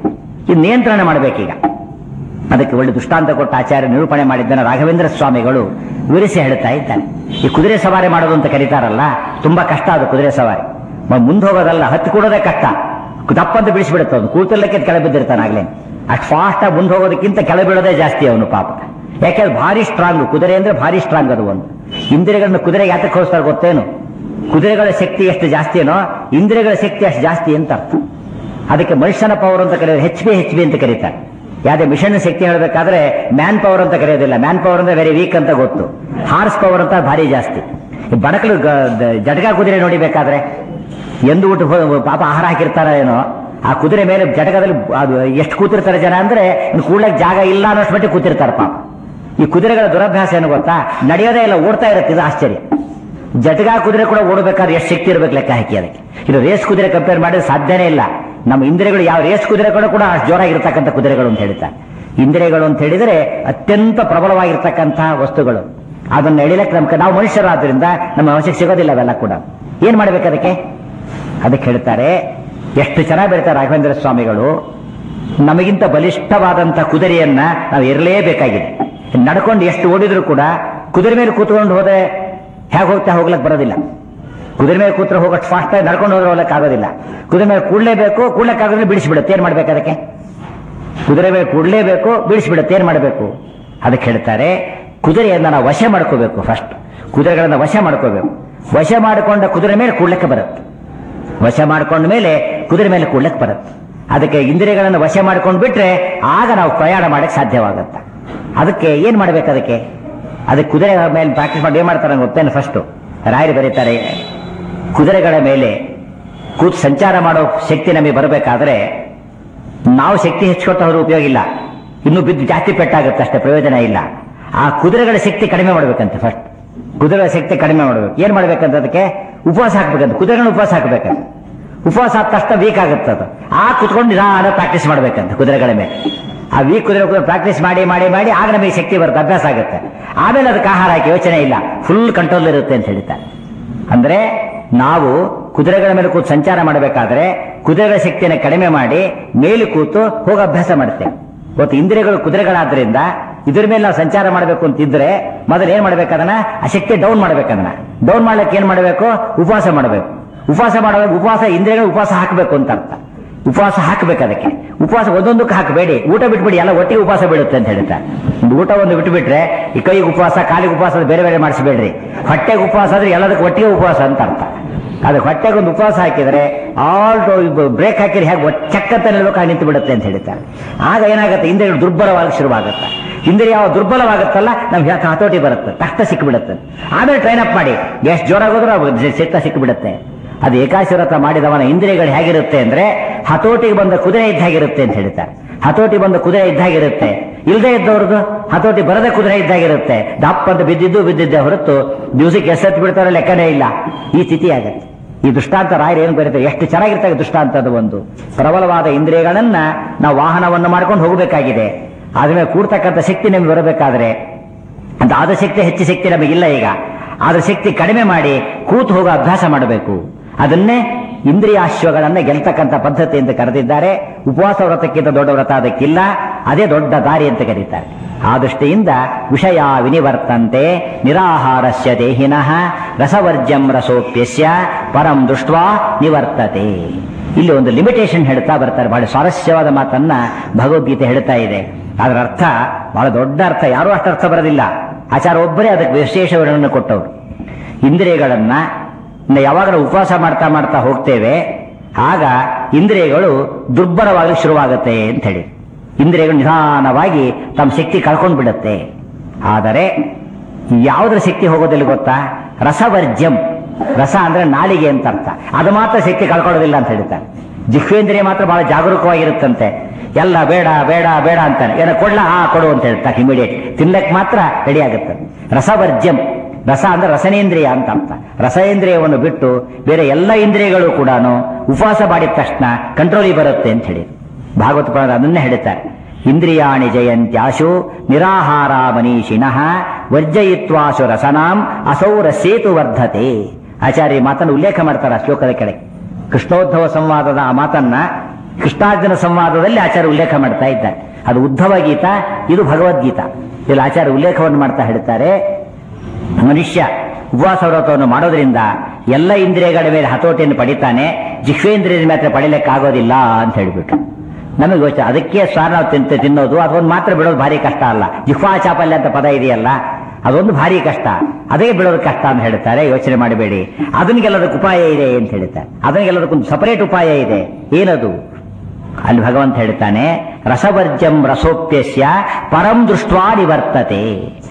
ಇದು ನಿಯಂತ್ರಣ ಮಾಡಬೇಕೀಗ ಅದಕ್ಕೆ ಒಳ್ಳೆ ದೃಷ್ಟಾಂತ ಕೊಟ್ಟ ಆಚಾರ್ಯ ನಿರೂಪಣೆ ಮಾಡಿದ್ದನ್ನು ರಾಘವೇಂದ್ರ ಸ್ವಾಮಿಗಳು ವಿವರಿಸಿ ಹೇಳ್ತಾ ಇದ್ದಾರೆ ಈ ಕುದುರೆ ಸವಾರಿ ಮಾಡೋದು ಅಂತ ಕರೀತಾರಲ್ಲ ತುಂಬಾ ಕಷ್ಟ ಅದು ಕುದುರೆ ಸವಾರಿ ಮುಂದೆ ಹೋಗೋದಲ್ಲ ಹತ್ತಿ ಕೊಡೋದೇ ಕಷ್ಟ ತಪ್ಪಂತ ಬಿಡಿಸ್ಬಿಡುತ್ತೆ ಅವನು ಕೂತಲ್ಲಕ್ಕೆ ಕೆಳ ಬಿದ್ದಿರ್ತಾನೆ ಆಗ್ಲೇ ಅಷ್ಟು ಫಾಸ್ಟ್ ಆಗಿ ಮುಂದೆ ಹೋಗೋದಕ್ಕಿಂತ ಕೆಳ ಬೀಳೋದೇ ಜಾಸ್ತಿ ಅವನು ಪಾಪ ಯಾಕೆಂದ್ರೆ ಭಾರಿ ಸ್ಟ್ರಾಂಗ್ ಕುದುರೆ ಅಂದ್ರೆ ಭಾರಿ ಸ್ಟ್ರಾಂಗ್ ಅದು ಒಂದು ಇಂದ್ರಿಯಗಳನ್ನ ಕುದುರೆಗೆ ಯಾತಕ್ಕೆ ಹೋಲಿಸ್ತಾರೆ ಗೊತ್ತೇನು ಕುದುರೆಗಳ ಶಕ್ತಿ ಎಷ್ಟು ಜಾಸ್ತಿನೋ ಇಂದ್ರಿಯಗಳ ಶಕ್ತಿ ಅಷ್ಟು ಜಾಸ್ತಿ ಅಂತ ಅರ್ಥ ಅದಕ್ಕೆ ಮನುಷ್ಯನ ಪವರ್ ಅಂತ ಕರೆಯೋದು ಹೆಚ್ ಬಿ ಹೆಚ್ ಬಿ ಅಂತ ಕರೀತಾರೆ ಯಾವುದೇ ಮಿಷನ್ ಶಕ್ತಿ ಹೇಳಬೇಕಾದ್ರೆ ಮ್ಯಾನ್ ಪವರ್ ಅಂತ ಕರೆಯೋದಿಲ್ಲ ಮ್ಯಾನ್ ಪವರ್ ಅಂದ್ರೆ ವೆರಿ ವೀಕ್ ಅಂತ ಗೊತ್ತು ಹಾರ್ಸ್ ಪವರ್ ಅಂತ ಭಾರಿ ಜಾಸ್ತಿ ಈ ಬಡಕಲು ಜಟಕ ಕುದುರೆ ನೋಡಿಬೇಕಾದ್ರೆ ಎಂದು ಊಟ ಪಾಪ ಆಹಾರ ಹಾಕಿರ್ತಾರ ಏನೋ ಆ ಕುದುರೆ ಮೇಲೆ ಜಟಕದಲ್ಲಿ ಅದು ಎಷ್ಟು ಕೂತಿರ್ತಾರೆ ಜನ ಅಂದ್ರೆ ಇನ್ನು ಕೂಡ್ಲಕ್ಕೆ ಜಾಗ ಇಲ್ಲ ಅನ್ನೋಷ್ಟು ಮಟ್ಟಿಗೆ ಕೂತಿರ್ತಾರೆ ಪಾಪ ಈ ಕುದುರೆಗಳ ದುರಭ್ಯಾಸ ಏನು ಗೊತ್ತಾ ನಡೆಯೋದೇ ಇಲ್ಲ ಓಡ್ತಾ ಇರುತ್ತೆ ಇದು ಆಶ್ಚರ್ಯ ಜಟಗ ಕುದುರೆ ಕೂಡ ಓಡಬೇಕಾದ್ರೆ ಎಷ್ಟು ಶಕ್ತಿ ಇರಬೇಕು ಲೆಕ್ಕ ಹಾಕಿ ಅದಕ್ಕೆ ಇದು ರೇಸ್ ಕುದುರೆ ಕಂಪೇರ್ ಮಾಡಿದ್ರೆ ಸಾಧ್ಯನೇ ಇಲ್ಲ ನಮ್ಮ ಇಂದ್ರಿಯಗಳು ಯಾವ ರೇಸ್ ಕುದುರೆಗಳು ಕೂಡ ಅಷ್ಟು ಜೋರಾಗಿರ್ತಕ್ಕಂಥ ಕುದುರೆಗಳು ಅಂತ ಹೇಳ್ತಾರೆ ಇಂದ್ರಿಯಗಳು ಅಂತ ಹೇಳಿದರೆ ಅತ್ಯಂತ ಪ್ರಬಲವಾಗಿರ್ತಕ್ಕಂತಹ ವಸ್ತುಗಳು ಅದನ್ನ ಎಳಿಲಕ್ಕೆ ನಮ್ಗೆ ನಾವು ಮನುಷ್ಯರಾದ್ರಿಂದ ನಮ್ಮ ಅವಶ್ಯಕ ಸಿಗೋದಿಲ್ಲ ಅವೆಲ್ಲ ಕೂಡ ಏನ್ ಮಾಡ್ಬೇಕು ಅದಕ್ಕೆ ಅದಕ್ಕೆ ಹೇಳ್ತಾರೆ ಎಷ್ಟು ಚೆನ್ನಾಗಿ ಬೆಳಿತಾರೆ ರಾಘವೇಂದ್ರ ಸ್ವಾಮಿಗಳು ನಮಗಿಂತ ಬಲಿಷ್ಠವಾದಂತಹ ಕುದುರೆಯನ್ನ ನಾವು ಇರಲೇಬೇಕಾಗಿದೆ ನಡ್ಕೊಂಡು ಎಷ್ಟು ಓಡಿದ್ರು ಕೂಡ ಕುದುರೆ ಮೇಲೆ ಕೂತ್ಕೊಂಡು ಹೋದ್ರೆ ಹೇಗೆ ಹೋಗ್ತಾ ಹೋಗ್ಲಕ್ಕೆ ಬರೋದಿಲ್ಲ ಕುದುರೆ ಮೇಲೆ ಕೂತ್ರೆ ಹೋಗಷ್ಟು ಫಾಸ್ಟ್ ಆಗಿ ನಡ್ಕೊಂಡು ಹೋದ್ರೆ ಹೋಗ್ಲಕ್ಕೆ ಆಗೋದಿಲ್ಲ ಕುದುರೆ ಮೇಲೆ ಕೂಡಲೇಬೇಕು ಕೂಡ್ಲಕ್ಕಾಗೋದ್ರೆ ಬಿಡಿಸ್ಬಿಡುತ್ತೆ ಏನ್ ಮಾಡ್ಬೇಕು ಅದಕ್ಕೆ ಕುದುರೆ ಮೇಲೆ ಕೂಡಲೇಬೇಕು ಬಿಡಿಸ್ಬಿಡುತ್ತೆ ಏನ್ ಮಾಡಬೇಕು ಅದಕ್ಕೆ ಹೇಳ್ತಾರೆ ಕುದುರೆಯನ್ನ ನಾವು ವಶ ಮಾಡ್ಕೋಬೇಕು ಫಸ್ಟ್ ಕುದುರೆಗಳನ್ನ ವಶ ಮಾಡ್ಕೋಬೇಕು ವಶ ಮಾಡಿಕೊಂಡ ಕುದುರೆ ಮೇಲೆ ಕೂಡ್ಲಕ್ಕೆ ಬರುತ್ತೆ ವಶ ಮಾಡ್ಕೊಂಡ ಮೇಲೆ ಕುದುರೆ ಮೇಲೆ ಕೂಡ್ಲಕ್ಕೆ ಬರುತ್ತೆ ಅದಕ್ಕೆ ಇಂದ್ರಿಯಗಳನ್ನು ವಶ ಮಾಡ್ಕೊಂಡು ಬಿಟ್ರೆ ಆಗ ನಾವು ಪ್ರಯಾಣ ಮಾಡಕ್ಕೆ ಸಾಧ್ಯವಾಗುತ್ತೆ ಅದಕ್ಕೆ ಏನ್ ಮಾಡ್ಬೇಕು ಅದಕ್ಕೆ ಅದಕ್ಕೆ ಕುದುರೆ ಮೇಲೆ ಪ್ರಾಕ್ಟೀಸ್ ಮಾಡಿ ಏನ್ ಮಾಡ್ತಾರೆ ಗೊತ್ತೇನು ಫಸ್ಟ್ ರಾಯರು ಬರೀತಾರೆ ಕುದುರೆಗಳ ಮೇಲೆ ಕೂತ್ ಸಂಚಾರ ಮಾಡೋ ಶಕ್ತಿ ನಮಗೆ ಬರಬೇಕಾದ್ರೆ ನಾವು ಶಕ್ತಿ ಹೆಚ್ಚಿಕೊಟ್ಟವರು ಉಪಯೋಗ ಇಲ್ಲ ಇನ್ನು ಬಿದ್ದು ಜಾಸ್ತಿ ಪೆಟ್ಟಾಗುತ್ತೆ ಅಷ್ಟೇ ಪ್ರಯೋಜನ ಇಲ್ಲ ಆ ಕುದುರೆಗಳ ಶಕ್ತಿ ಕಡಿಮೆ ಮಾಡ್ಬೇಕಂತೆ ಫಸ್ಟ್ ಕುದುರೆಗಳ ಶಕ್ತಿ ಕಡಿಮೆ ಮಾಡ್ಬೇಕು ಏನ್ ಮಾಡ್ಬೇಕಂತ ಅದಕ್ಕೆ ಉಪವಾಸ ಹಾಕ್ಬೇಕಂತ ಕುದುರೆಗಳ ಉಪವಾಸ ಹಾಕ್ಬೇಕಂತ ಉಪವಾಸ ಆದ ತಕ್ಷಣ ವೀಕ್ ಆಗುತ್ತೆ ಅದು ಆ ಕುತ್ಕೊಂಡು ನಿಧಾನ ಪ್ರಾಕ್ಟೀಸ್ ಮಾಡ್ಬೇಕಂತ ಕುದುರೆಗಳ ಮೇಲೆ ಆ ವೀಕ್ ಕುದುರೆ ಕುದುರೆ ಪ್ರಾಕ್ಟೀಸ್ ಮಾಡಿ ಮಾಡಿ ಮಾಡಿ ಆಗ ನಮಗೆ ಶಕ್ತಿ ಬರುತ್ತೆ ಅಭ್ಯಾಸ ಆಗುತ್ತೆ ಆಮೇಲೆ ಅದಕ್ಕೆ ಆಹಾರ ಹಾಕಿ ಯೋಚನೆ ಇಲ್ಲ ಫುಲ್ ಕಂಟ್ರೋಲ್ ಇರುತ್ತೆ ಅಂತ ಹೇಳ್ತಾರೆ ಅಂದ್ರೆ ನಾವು ಕುದುರೆಗಳ ಮೇಲೆ ಕೂತು ಸಂಚಾರ ಮಾಡಬೇಕಾದ್ರೆ ಕುದುರೆಗಳ ಶಕ್ತಿಯನ್ನು ಕಡಿಮೆ ಮಾಡಿ ಮೇಲೆ ಕೂತು ಹೋಗ ಅಭ್ಯಾಸ ಮಾಡುತ್ತೇವೆ ಇವತ್ತು ಇಂದ್ರಿಯಗಳು ಕುದುರೆಗಳಾದ್ರಿಂದ ಇದ್ರ ಮೇಲೆ ನಾವು ಸಂಚಾರ ಮಾಡಬೇಕು ಅಂತಿದ್ರೆ ಮೊದಲು ಏನ್ ಮಾಡ್ಬೇಕದನ್ನ ಆ ಶಕ್ತಿ ಡೌನ್ ಮಾಡ್ಬೇಕದನ್ನ ಡೌನ್ ಮಾಡ್ಲಿಕ್ಕೆ ಏನ್ ಮಾಡಬೇಕು ಉಪವಾಸ ಮಾಡಬೇಕು ಉಪವಾಸ ಮಾಡಬೇಕು ಉಪವಾಸ ಇಂದ್ರಿಯಗಳು ಉಪವಾಸ ಹಾಕಬೇಕು ಅಂತ ಅರ್ಥ ಉಪವಾಸ ಹಾಕಬೇಕು ಅದಕ್ಕೆ ಉಪವಾಸ ಒಂದೊಂದಕ್ಕೆ ಹಾಕಬೇಡಿ ಊಟ ಬಿಟ್ಬಿಡಿ ಎಲ್ಲ ಒಟ್ಟಿಗೆ ಉಪವಾಸ ಬೀಳುತ್ತೆ ಅಂತ ಹೇಳ್ತಾರೆ ಒಂದು ಊಟ ಒಂದು ಬಿಟ್ಬಿಟ್ರೆ ಈ ಕೈಗೆ ಉಪವಾಸ ಕಾಲಿಗೆ ಉಪವಾಸ ಅದು ಬೇರೆ ಬೇರೆ ಮಾಡಿಸಬೇಡ್ರಿ ಹೊಟ್ಟೆಗೆ ಉಪವಾಸ ಆದ್ರೆ ಎಲ್ಲದಕ್ಕೆ ಒಟ್ಟಿಗೆ ಉಪವಾಸ ಅಂತ ಅರ್ಥ ಅದಕ್ಕೆ ಹೊಟ್ಟೆಗೆ ಒಂದು ಉಪವಾಸ ಹಾಕಿದ್ರೆ ಆಲ್ ಬ್ರೇಕ್ ಹಾಕಿದ್ರೆ ಹೇಗೆ ಚಕ್ಕಂತ ನಿಲ್ಬೇಕು ನಿಂತು ಬಿಡುತ್ತೆ ಅಂತ ಹೇಳ್ತಾರೆ ಆಗ ಏನಾಗುತ್ತೆ ಇಂದ್ರಿಯಗಳು ದುರ್ಬಲವಾಗಿ ಶುರುವಾಗುತ್ತೆ ಇಂದ್ರಿಯ ಯಾವ ದುರ್ಬಲವಾಗುತ್ತಲ್ಲ ನಮ್ಗೆ ಹತೋಟಿ ಬರುತ್ತೆ ತಕ್ಷಣ ಸಿಕ್ಕಿಬಿಡುತ್ತೆ ಆಮೇಲೆ ಟ್ರೈನ್ ಅಪ್ ಮಾಡಿ ಎಷ್ಟು ಜೋರಾಗೋದ್ರೂ ಸಿಕ್ಕ ಸಿಕ್ಕಿಬಿಡುತ್ತೆ ಅದು ಏಕಾಶಿವ್ರತ ಮಾಡಿದವನ ಇಂದ್ರಿಯಗಳು ಹೇಗಿರುತ್ತೆ ಅಂದ್ರೆ ಹತೋಟಿಗೆ ಬಂದ ಕುದುರೆ ಇದ್ದಾಗಿರುತ್ತೆ ಅಂತ ಹೇಳ್ತಾರೆ ಹತೋಟಿ ಬಂದ ಕುದುರೆ ಇದ್ದಾಗಿರುತ್ತೆ ಇಲ್ಲದೆ ಇದ್ದವ್ರದ್ದು ಹತೋಟಿ ಬರದೆ ಕುದುರೆ ಇದ್ದಾಗಿರುತ್ತೆ ದಪ್ಪ ಅಂತ ಬಿದ್ದಿದ್ದು ಬಿದ್ದಿದ್ದೆ ಹೊರತು ದಿವಸಕ್ಕೆ ಎಷ್ಟೆತ್ತು ಬಿಡ್ತಾರೋ ಲೆಕ್ಕನೇ ಇಲ್ಲ ಈ ಸ್ಥಿತಿ ಆಗುತ್ತೆ ಈ ದೃಷ್ಟಾಂತ ರಾಯರು ಏನು ಬರೀತಾರೆ ಎಷ್ಟು ಚೆನ್ನಾಗಿರ್ತದೆ ದೃಷ್ಟಾಂತ ಅದು ಒಂದು ಪ್ರಬಲವಾದ ಇಂದ್ರಿಯಗಳನ್ನ ನಾವು ವಾಹನವನ್ನು ಮಾಡ್ಕೊಂಡು ಹೋಗಬೇಕಾಗಿದೆ ಆದ್ಮೇಲೆ ಕೂಡ್ತಕ್ಕಂಥ ಶಕ್ತಿ ನಮಗೆ ಬರಬೇಕಾದ್ರೆ ಅಂತ ಆದ ಶಕ್ತಿ ಹೆಚ್ಚು ಶಕ್ತಿ ನಮಗಿಲ್ಲ ಈಗ ಆದ್ರ ಶಕ್ತಿ ಕಡಿಮೆ ಮಾಡಿ ಕೂತು ಹೋಗೋ ಅಭ್ಯಾಸ ಮಾಡಬೇಕು ಅದನ್ನೇ ಇಂದ್ರಿಯಾಶ್ವಗಳನ್ನ ಗೆಲ್ತಕ್ಕಂಥ ಪದ್ಧತಿ ಅಂತ ಕರೆದಿದ್ದಾರೆ ಉಪವಾಸ ವ್ರತಕ್ಕಿಂತ ದೊಡ್ಡ ವ್ರತ ಅದಕ್ಕಿಲ್ಲ ಅದೇ ದೊಡ್ಡ ದಾರಿ ಅಂತ ಕರೀತಾರೆ ಆ ದೃಷ್ಟಿಯಿಂದ ವಿಷಯ ವಿನಿವರ್ತಂತೆ ನಿರಾಹಾರಸ್ಯ ದೇಹಿನಃ ರಸವರ್ಜಂ ರಸೋಪ್ಯಸ್ಯ ಪರಂ ದೃಷ್ಟ್ವಾ ನಿವರ್ತತೆ ಇಲ್ಲಿ ಒಂದು ಲಿಮಿಟೇಷನ್ ಹೇಳ್ತಾ ಬರ್ತಾರೆ ಬಹಳ ಸ್ವಾರಸ್ಯವಾದ ಮಾತನ್ನ ಭಗವದ್ಗೀತೆ ಹೇಳ್ತಾ ಇದೆ ಅದರ ಅರ್ಥ ಬಹಳ ದೊಡ್ಡ ಅರ್ಥ ಯಾರೂ ಅಷ್ಟು ಅರ್ಥ ಬರೋದಿಲ್ಲ ಆಚಾರ ಒಬ್ಬರೇ ಅದಕ್ಕೆ ವಿಶೇಷ ವರ್ಣನೆ ಕೊಟ್ಟವರು ಇಂದ್ರಿಯಗಳನ್ನ ಯಾವಾಗ ಉಪವಾಸ ಮಾಡ್ತಾ ಮಾಡ್ತಾ ಹೋಗ್ತೇವೆ ಆಗ ಇಂದ್ರಿಯಗಳು ದುರ್ಬಲವಾಗಿ ಶುರುವಾಗುತ್ತೆ ಅಂತ ಹೇಳಿ ಇಂದ್ರಿಯಗಳು ನಿಧಾನವಾಗಿ ತಮ್ಮ ಶಕ್ತಿ ಕಳ್ಕೊಂಡು ಬಿಡುತ್ತೆ ಆದರೆ ಯಾವುದ್ರ ಶಕ್ತಿ ಹೋಗೋದಿಲ್ಲ ಗೊತ್ತಾ ರಸವರ್ಜ್ಯಂ ರಸ ಅಂದ್ರೆ ನಾಲಿಗೆ ಅಂತ ಅರ್ಥ ಅದು ಮಾತ್ರ ಶಕ್ತಿ ಕಳ್ಕೊಳ್ಳೋದಿಲ್ಲ ಅಂತ ಹೇಳ್ತಾರೆ ಜಿಹ್ವೇಂದ್ರಿಯ ಮಾತ್ರ ಬಹಳ ಜಾಗರೂಕವಾಗಿರುತ್ತಂತೆ ಎಲ್ಲ ಬೇಡ ಬೇಡ ಬೇಡ ಅಂತಾನೆ ಏನೋ ಕೊಡ್ಲಾ ಹಾ ಕೊಡು ಅಂತ ಹೇಳ್ತಾರೆ ಇಮಿಡಿಯೇಟ್ ತಿನ್ಲಕ್ ಮಾತ್ರ ರೆಡಿ ಆಗುತ್ತೆ ರಸವರ್ಜ್ಯಂ ರಸ ಅಂದ್ರೆ ರಸನೇಂದ್ರಿಯ ಅಂತ ಅರ್ಥ ರಸೇಂದ್ರಿಯವನ್ನು ಬಿಟ್ಟು ಬೇರೆ ಎಲ್ಲ ಇಂದ್ರಿಯಗಳು ಕೂಡ ಉಪವಾಸ ಮಾಡಿದ ತಕ್ಷಣ ಕಂಟ್ರೋಲಿಗೆ ಬರುತ್ತೆ ಅಂತ ಹೇಳಿ ಭಾಗವತ ಪುರಾಣ ಅದನ್ನೇ ಹೇಳ್ತಾರೆ ಇಂದ್ರಿಯಾಣಿ ಜಯಂತ್ಯಾಶು ನಿರಾಹಾರ ಮನೀಷಿಣಃ ವರ್ಜಯಿತ್ವಾಶು ರಸನಾಂ ಅಸೌರ ಸೇತು ವರ್ಧತೆ ಆಚಾರ್ಯ ಮಾತನ್ನು ಉಲ್ಲೇಖ ಮಾಡ್ತಾರೆ ಆ ಶ್ಲೋಕದ ಕೆಳಗೆ ಕೃಷ್ಣೋದ್ಧವ ಸಂವಾದದ ಆ ಮಾತನ್ನ ಕೃಷ್ಣಾರ್ಜುನ ಸಂವಾದದಲ್ಲಿ ಆಚಾರ್ಯ ಉಲ್ಲೇಖ ಮಾಡ್ತಾ ಇದ್ದಾರೆ ಅದು ಉದ್ಧವ ಗೀತಾ ಇದು ಭಗವದ್ಗೀತಾ ಇಲ್ಲಿ ಆಚಾರ್ಯ ಉಲ್ಲೇಖವನ್ನು ಮಾಡ್ತಾ ಹೇಳ್ತಾರೆ ಮನುಷ್ಯ ಉಪವಾಸ ವ್ರತವನ್ನು ಮಾಡೋದ್ರಿಂದ ಎಲ್ಲ ಇಂದ್ರಿಯಗಳ ಮೇಲೆ ಹತೋಟಿಯನ್ನು ಪಡಿತಾನೆ ಜಿಹ್ವೇಂದ್ರಿಯದ ಮಾತ್ರ ಪಡಿಲಿಕ್ಕಾಗೋದಿಲ್ಲ ಅಂತ ಹೇಳ್ಬಿಟ್ಟು ನಮಗೆ ಯೋಚನೆ ಅದಕ್ಕೆ ಸ್ವಾರ ನಾವು ತಿಂತ ತಿನ್ನೋದು ಅದೊಂದು ಮಾತ್ರ ಬಿಡೋದು ಭಾರಿ ಕಷ್ಟ ಅಲ್ಲ ಜಿಹ್ವಾ ಚಾಪಲ್ಯ ಅಂತ ಪದ ಇದೆಯಲ್ಲ ಅದೊಂದು ಭಾರಿ ಕಷ್ಟ ಅದೇ ಬಿಡೋದು ಕಷ್ಟ ಅಂತ ಹೇಳ್ತಾರೆ ಯೋಚನೆ ಮಾಡಬೇಡಿ ಅದನ್ನ ಗೆಲ್ಲೋದಕ್ಕೆ ಉಪಾಯ ಇದೆ ಅಂತ ಹೇಳ್ತಾರೆ ಅದನ್ನ ಗೆಲ್ಲೋದಕ್ಕೊಂದು ಸಪರೇಟ್ ಉಪಾಯ ಇದೆ ಏನದು ಅಲ್ಲಿ ಭಗವಂತ ಹೇಳ್ತಾನೆ ರಸವರ್ಜಂ ರಸೋಪ್ಯಸ್ಯ ಪರಂ ದೃಷ್ಟ್ವಾ ನಿವರ್ತತೆ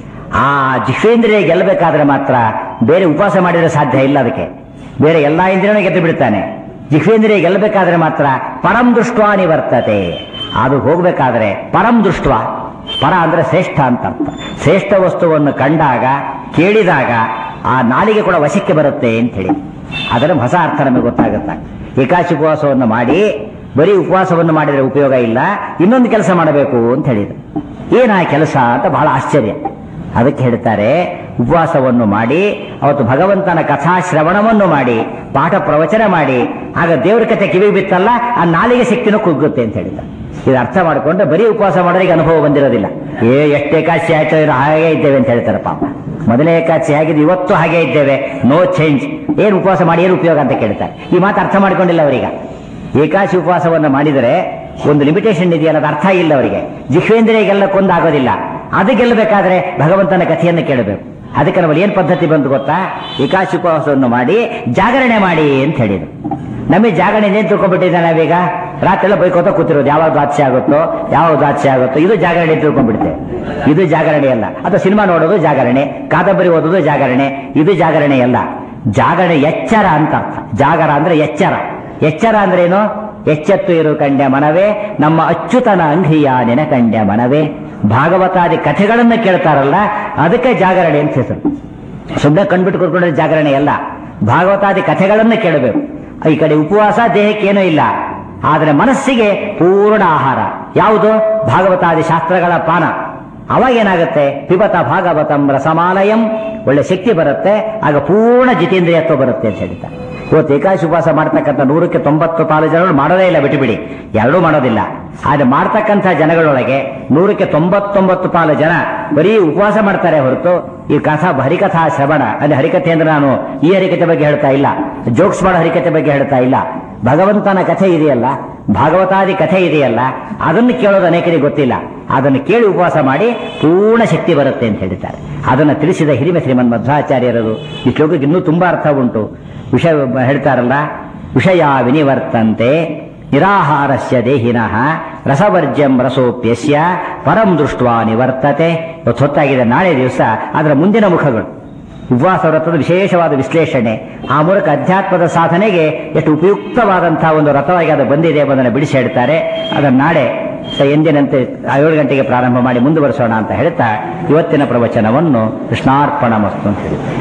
ಆ ಜಿಹ್ವೇಂದ್ರಿಯ ಗೆಲ್ಲಬೇಕಾದ್ರೆ ಮಾತ್ರ ಬೇರೆ ಉಪವಾಸ ಮಾಡಿದ್ರೆ ಸಾಧ್ಯ ಇಲ್ಲ ಅದಕ್ಕೆ ಬೇರೆ ಎಲ್ಲಾ ಇಂದ್ರಿಯನೂ ಗೆದ್ದು ಬಿಡ್ತಾನೆ ಜಿಹ್ವೇಂದ್ರಿಯ ಗೆಲ್ಲಬೇಕಾದ್ರೆ ಮಾತ್ರ ಪರಂ ದೃಷ್ಟ್ವಾ ನಿವರ್ತತೆ ಅದು ಹೋಗ್ಬೇಕಾದ್ರೆ ಪರಂ ದೃಷ್ಟ ಪರ ಅಂದ್ರೆ ಶ್ರೇಷ್ಠ ಅಂತ ಅರ್ಥ ಶ್ರೇಷ್ಠ ವಸ್ತುವನ್ನು ಕಂಡಾಗ ಕೇಳಿದಾಗ ಆ ನಾಲಿಗೆ ಕೂಡ ವಶಕ್ಕೆ ಬರುತ್ತೆ ಅಂತ ಹೇಳಿ ಅದರ ಹೊಸ ಅರ್ಥ ನಮಗೆ ಗೊತ್ತಾಗುತ್ತೆ ಏಕಾಶಿ ಉಪವಾಸವನ್ನು ಮಾಡಿ ಬರೀ ಉಪವಾಸವನ್ನು ಮಾಡಿದ್ರೆ ಉಪಯೋಗ ಇಲ್ಲ ಇನ್ನೊಂದು ಕೆಲಸ ಮಾಡಬೇಕು ಅಂತ ಹೇಳಿದ್ರು ಏನ ಕೆಲಸ ಅಂತ ಬಹಳ ಆಶ್ಚರ್ಯ ಅದಕ್ಕೆ ಹೇಳ್ತಾರೆ ಉಪವಾಸವನ್ನು ಮಾಡಿ ಅವತ್ತು ಭಗವಂತನ ಕಥಾ ಶ್ರವಣವನ್ನು ಮಾಡಿ ಪಾಠ ಪ್ರವಚನ ಮಾಡಿ ಆಗ ದೇವರ ಕಥೆ ಕಿವಿ ಬಿತ್ತಲ್ಲ ಆ ನಾಲಿಗೆ ಶಕ್ತಿನೂ ಕುಗ್ಗುತ್ತೆ ಅಂತ ಹೇಳಿದ್ದಾರೆ ಇದು ಅರ್ಥ ಮಾಡಿಕೊಂಡ್ರೆ ಬರೀ ಉಪವಾಸ ಮಾಡೋರಿಗೆ ಅನುಭವ ಬಂದಿರೋದಿಲ್ಲ ಏ ಎಷ್ಟು ಏಕಾಶಿ ಆಯ್ತು ಇರೋ ಹಾಗೆ ಇದ್ದೇವೆ ಅಂತ ಹೇಳ್ತಾರೆ ಪಾಪ ಮೊದಲೇ ಏಕಾದಶಿ ಆಗಿದೆ ಇವತ್ತು ಹಾಗೆ ಇದ್ದೇವೆ ನೋ ಚೇಂಜ್ ಏನು ಉಪವಾಸ ಮಾಡಿ ಏನು ಉಪಯೋಗ ಅಂತ ಕೇಳ್ತಾರೆ ಈ ಮಾತು ಅರ್ಥ ಮಾಡ್ಕೊಂಡಿಲ್ಲ ಅವರೀಗ ಏಕಾಶಿ ಉಪವಾಸವನ್ನು ಮಾಡಿದರೆ ಒಂದು ಲಿಮಿಟೇಷನ್ ಇದೆಯಲ್ಲ ಅದು ಅರ್ಥ ಇಲ್ಲ ಅವರಿಗೆ ಜಿಹ್ವೇಂದ್ರಿಯಗೆಲ್ಲ ಕೊಂದಾಗೋದಿಲ್ಲ ಅದು ಗೆಲ್ಲಬೇಕಾದ್ರೆ ಭಗವಂತನ ಕಥೆಯನ್ನು ಕೇಳಬೇಕು ಅದಕ್ಕೆ ನಮ್ಮಲ್ಲಿ ಏನ್ ಪದ್ಧತಿ ಬಂತು ಗೊತ್ತಾ ಏಕಾಶಿ ಉಪವಾಸವನ್ನು ಮಾಡಿ ಜಾಗರಣೆ ಮಾಡಿ ಅಂತ ಹೇಳಿದ್ರು ನಮಗೆ ಜಾಗರಣೆ ಏನ್ ತಿಳ್ಕೊಂಡ್ಬಿಟ್ಟಿದ್ದೆ ನಾವೀಗ ರಾತ್ರಿ ಎಲ್ಲ ಬೈಕೋತ ಕೂತಿರೋದು ಯಾವಾಗ ದ್ವಾದಶಿ ಆಗುತ್ತೋ ಯಾವಾಗ ದ್ವಾದಶಿ ಆಗುತ್ತೋ ಇದು ಜಾಗರಣೆ ತಿಳ್ಕೊಂಡ್ಬಿಡ್ತೆ ಇದು ಜಾಗರಣೆ ಅಲ್ಲ ಅಥವಾ ಸಿನಿಮಾ ನೋಡೋದು ಜಾಗರಣೆ ಕಾದಂಬರಿ ಓದೋದು ಜಾಗರಣೆ ಇದು ಜಾಗರಣೆ ಅಲ್ಲ ಜಾಗರಣೆ ಎಚ್ಚರ ಅಂತ ಅರ್ಥ ಜಾಗರ ಅಂದ್ರೆ ಎಚ್ಚರ ಎಚ್ಚರ ಅಂದ್ರೆ ಏನು ಎಚ್ಚೆತ್ತು ಇರು ಕಂಡ್ಯ ಮನವೇ ನಮ್ಮ ಅಚ್ಯುತನ ಅಂಘ್ರಿಯ ನೆನ ಕಂಡ್ಯ ಮನವೇ ಭಾಗವತಾದಿ ಕಥೆಗಳನ್ನ ಕೇಳ್ತಾರಲ್ಲ ಅದಕ್ಕೆ ಜಾಗರಣೆ ಅಂತ ಹೆಸರು ಸುಮ್ಮನೆ ಕಣ್ಬಿಟ್ಟು ಕೂತ್ಕೊಂಡ್ರೆ ಜಾಗರಣೆ ಅಲ್ಲ ಭಾಗವತಾದಿ ಕಥೆಗಳನ್ನ ಕೇಳಬೇಕು ಈ ಕಡೆ ಉಪವಾಸ ದೇಹಕ್ಕೇನೂ ಇಲ್ಲ ಆದರೆ ಮನಸ್ಸಿಗೆ ಪೂರ್ಣ ಆಹಾರ ಯಾವುದು ಭಾಗವತಾದಿ ಶಾಸ್ತ್ರಗಳ ಪಾನ ಅವಾಗ ಏನಾಗುತ್ತೆ ಪಿಬತ ಭಾಗವತಂ ರಸಮಾಲಯಂ ಒಳ್ಳೆ ಶಕ್ತಿ ಬರುತ್ತೆ ಆಗ ಪೂರ್ಣ ಜಿತೇಂದ್ರಿಯತ್ವ ಬರುತ್ತೆ ಅಂತ ಹೇಳ್ತಾರೆ ಇವತ್ತು ಏಕಾಶಿ ಉಪವಾಸ ಮಾಡ್ತಕ್ಕಂಥ ನೂರಕ್ಕೆ ತೊಂಬತ್ತು ಪಾಲು ಜನಗಳು ಮಾಡೋದೇ ಇಲ್ಲ ಬಿಟ್ಟುಬಿಡಿ ಎರಡೂ ಮಾಡೋದಿಲ್ಲ ಆದ್ರೆ ಮಾಡ್ತಕ್ಕಂಥ ಜನಗಳೊಳಗೆ ನೂರಕ್ಕೆ ತೊಂಬತ್ತೊಂಬತ್ತು ಪಾಲು ಜನ ಬರೀ ಉಪವಾಸ ಮಾಡ್ತಾರೆ ಹೊರತು ಈ ಕಥಾ ಹರಿಕಥಾ ಶ್ರವಣ ಅಂದ್ರೆ ಹರಿಕಥೆ ಅಂದ್ರೆ ನಾನು ಈ ಹರಿಕಥೆ ಬಗ್ಗೆ ಹೇಳ್ತಾ ಇಲ್ಲ ಜೋಕ್ಸ್ ಮಾಡೋ ಹರಿಕಥೆ ಬಗ್ಗೆ ಹೇಳ್ತಾ ಇಲ್ಲ ಭಗವಂತನ ಕಥೆ ಇದೆಯಲ್ಲ ಭಾಗವತಾದಿ ಕಥೆ ಇದೆಯಲ್ಲ ಅದನ್ನು ಕೇಳೋದು ಅನೇಕರಿಗೆ ಗೊತ್ತಿಲ್ಲ ಅದನ್ನು ಕೇಳಿ ಉಪವಾಸ ಮಾಡಿ ಪೂರ್ಣ ಶಕ್ತಿ ಬರುತ್ತೆ ಅಂತ ಹೇಳ್ತಾರೆ ಅದನ್ನು ತಿಳಿಸಿದ ಹಿರಿಮೆ ಶ್ರೀಮನ್ ಮಧ್ವಾಚಾರ್ಯರದು ಈ ಶ್ಲೋಕಕ್ಕೆ ಇನ್ನೂ ತುಂಬಾ ಅರ್ಥ ಉಂಟು ವಿಷಯ ಹೇಳ್ತಾರಲ್ಲ ವಿಷಯ ವಿನಿವರ್ತಂತೆ ನಿರಾಹಾರಸ್ಯ ದೇಹಿನಃ ರಸವರ್ಜ್ಯಂ ರಸೋಪ್ಯಸ್ಯ ಪರಂ ದೃಷ್ಟ್ವಾ ನಿವರ್ತತೆ ಇವತ್ತು ಹೊತ್ತಾಗಿದೆ ನಾಳೆ ದಿವಸ ಅದರ ಮುಂದಿನ ಮುಖಗಳು ಉಪವಾಸ ವ್ರತದ ವಿಶೇಷವಾದ ವಿಶ್ಲೇಷಣೆ ಆ ಮೂಲಕ ಅಧ್ಯಾತ್ಮದ ಸಾಧನೆಗೆ ಎಷ್ಟು ಉಪಯುಕ್ತವಾದಂತಹ ಒಂದು ವ್ರತವಾಗಿ ಅದು ಬಂದಿದೆ ಎಂಬುದನ್ನು ಬಿಡಿಸಿ ಹೇಳ್ತಾರೆ ಅದನ್ನು ನಾಳೆ ಸ ಎಂದಿನಂತೆ ಏಳು ಗಂಟೆಗೆ ಪ್ರಾರಂಭ ಮಾಡಿ ಮುಂದುವರಿಸೋಣ ಅಂತ ಹೇಳ್ತಾ ಇವತ್ತಿನ ಪ್ರವಚನವನ್ನು ಕೃಷ್ಣಾರ್ಪಣ ಮಸ್ತು ಅಂತ ಹೇಳ್ತಾರೆ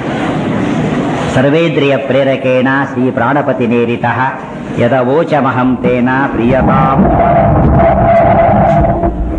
ಸರ್ವೇಂದ್ರಿಯ ಪ್ರೇರಕೇಣ ಶ್ರೀ ಪ್ರಾಣಪತಿ ನೇರಿತ ಯದವೋಚಮಹಂ ತೇನ ಪ್ರಿಯತಾಂ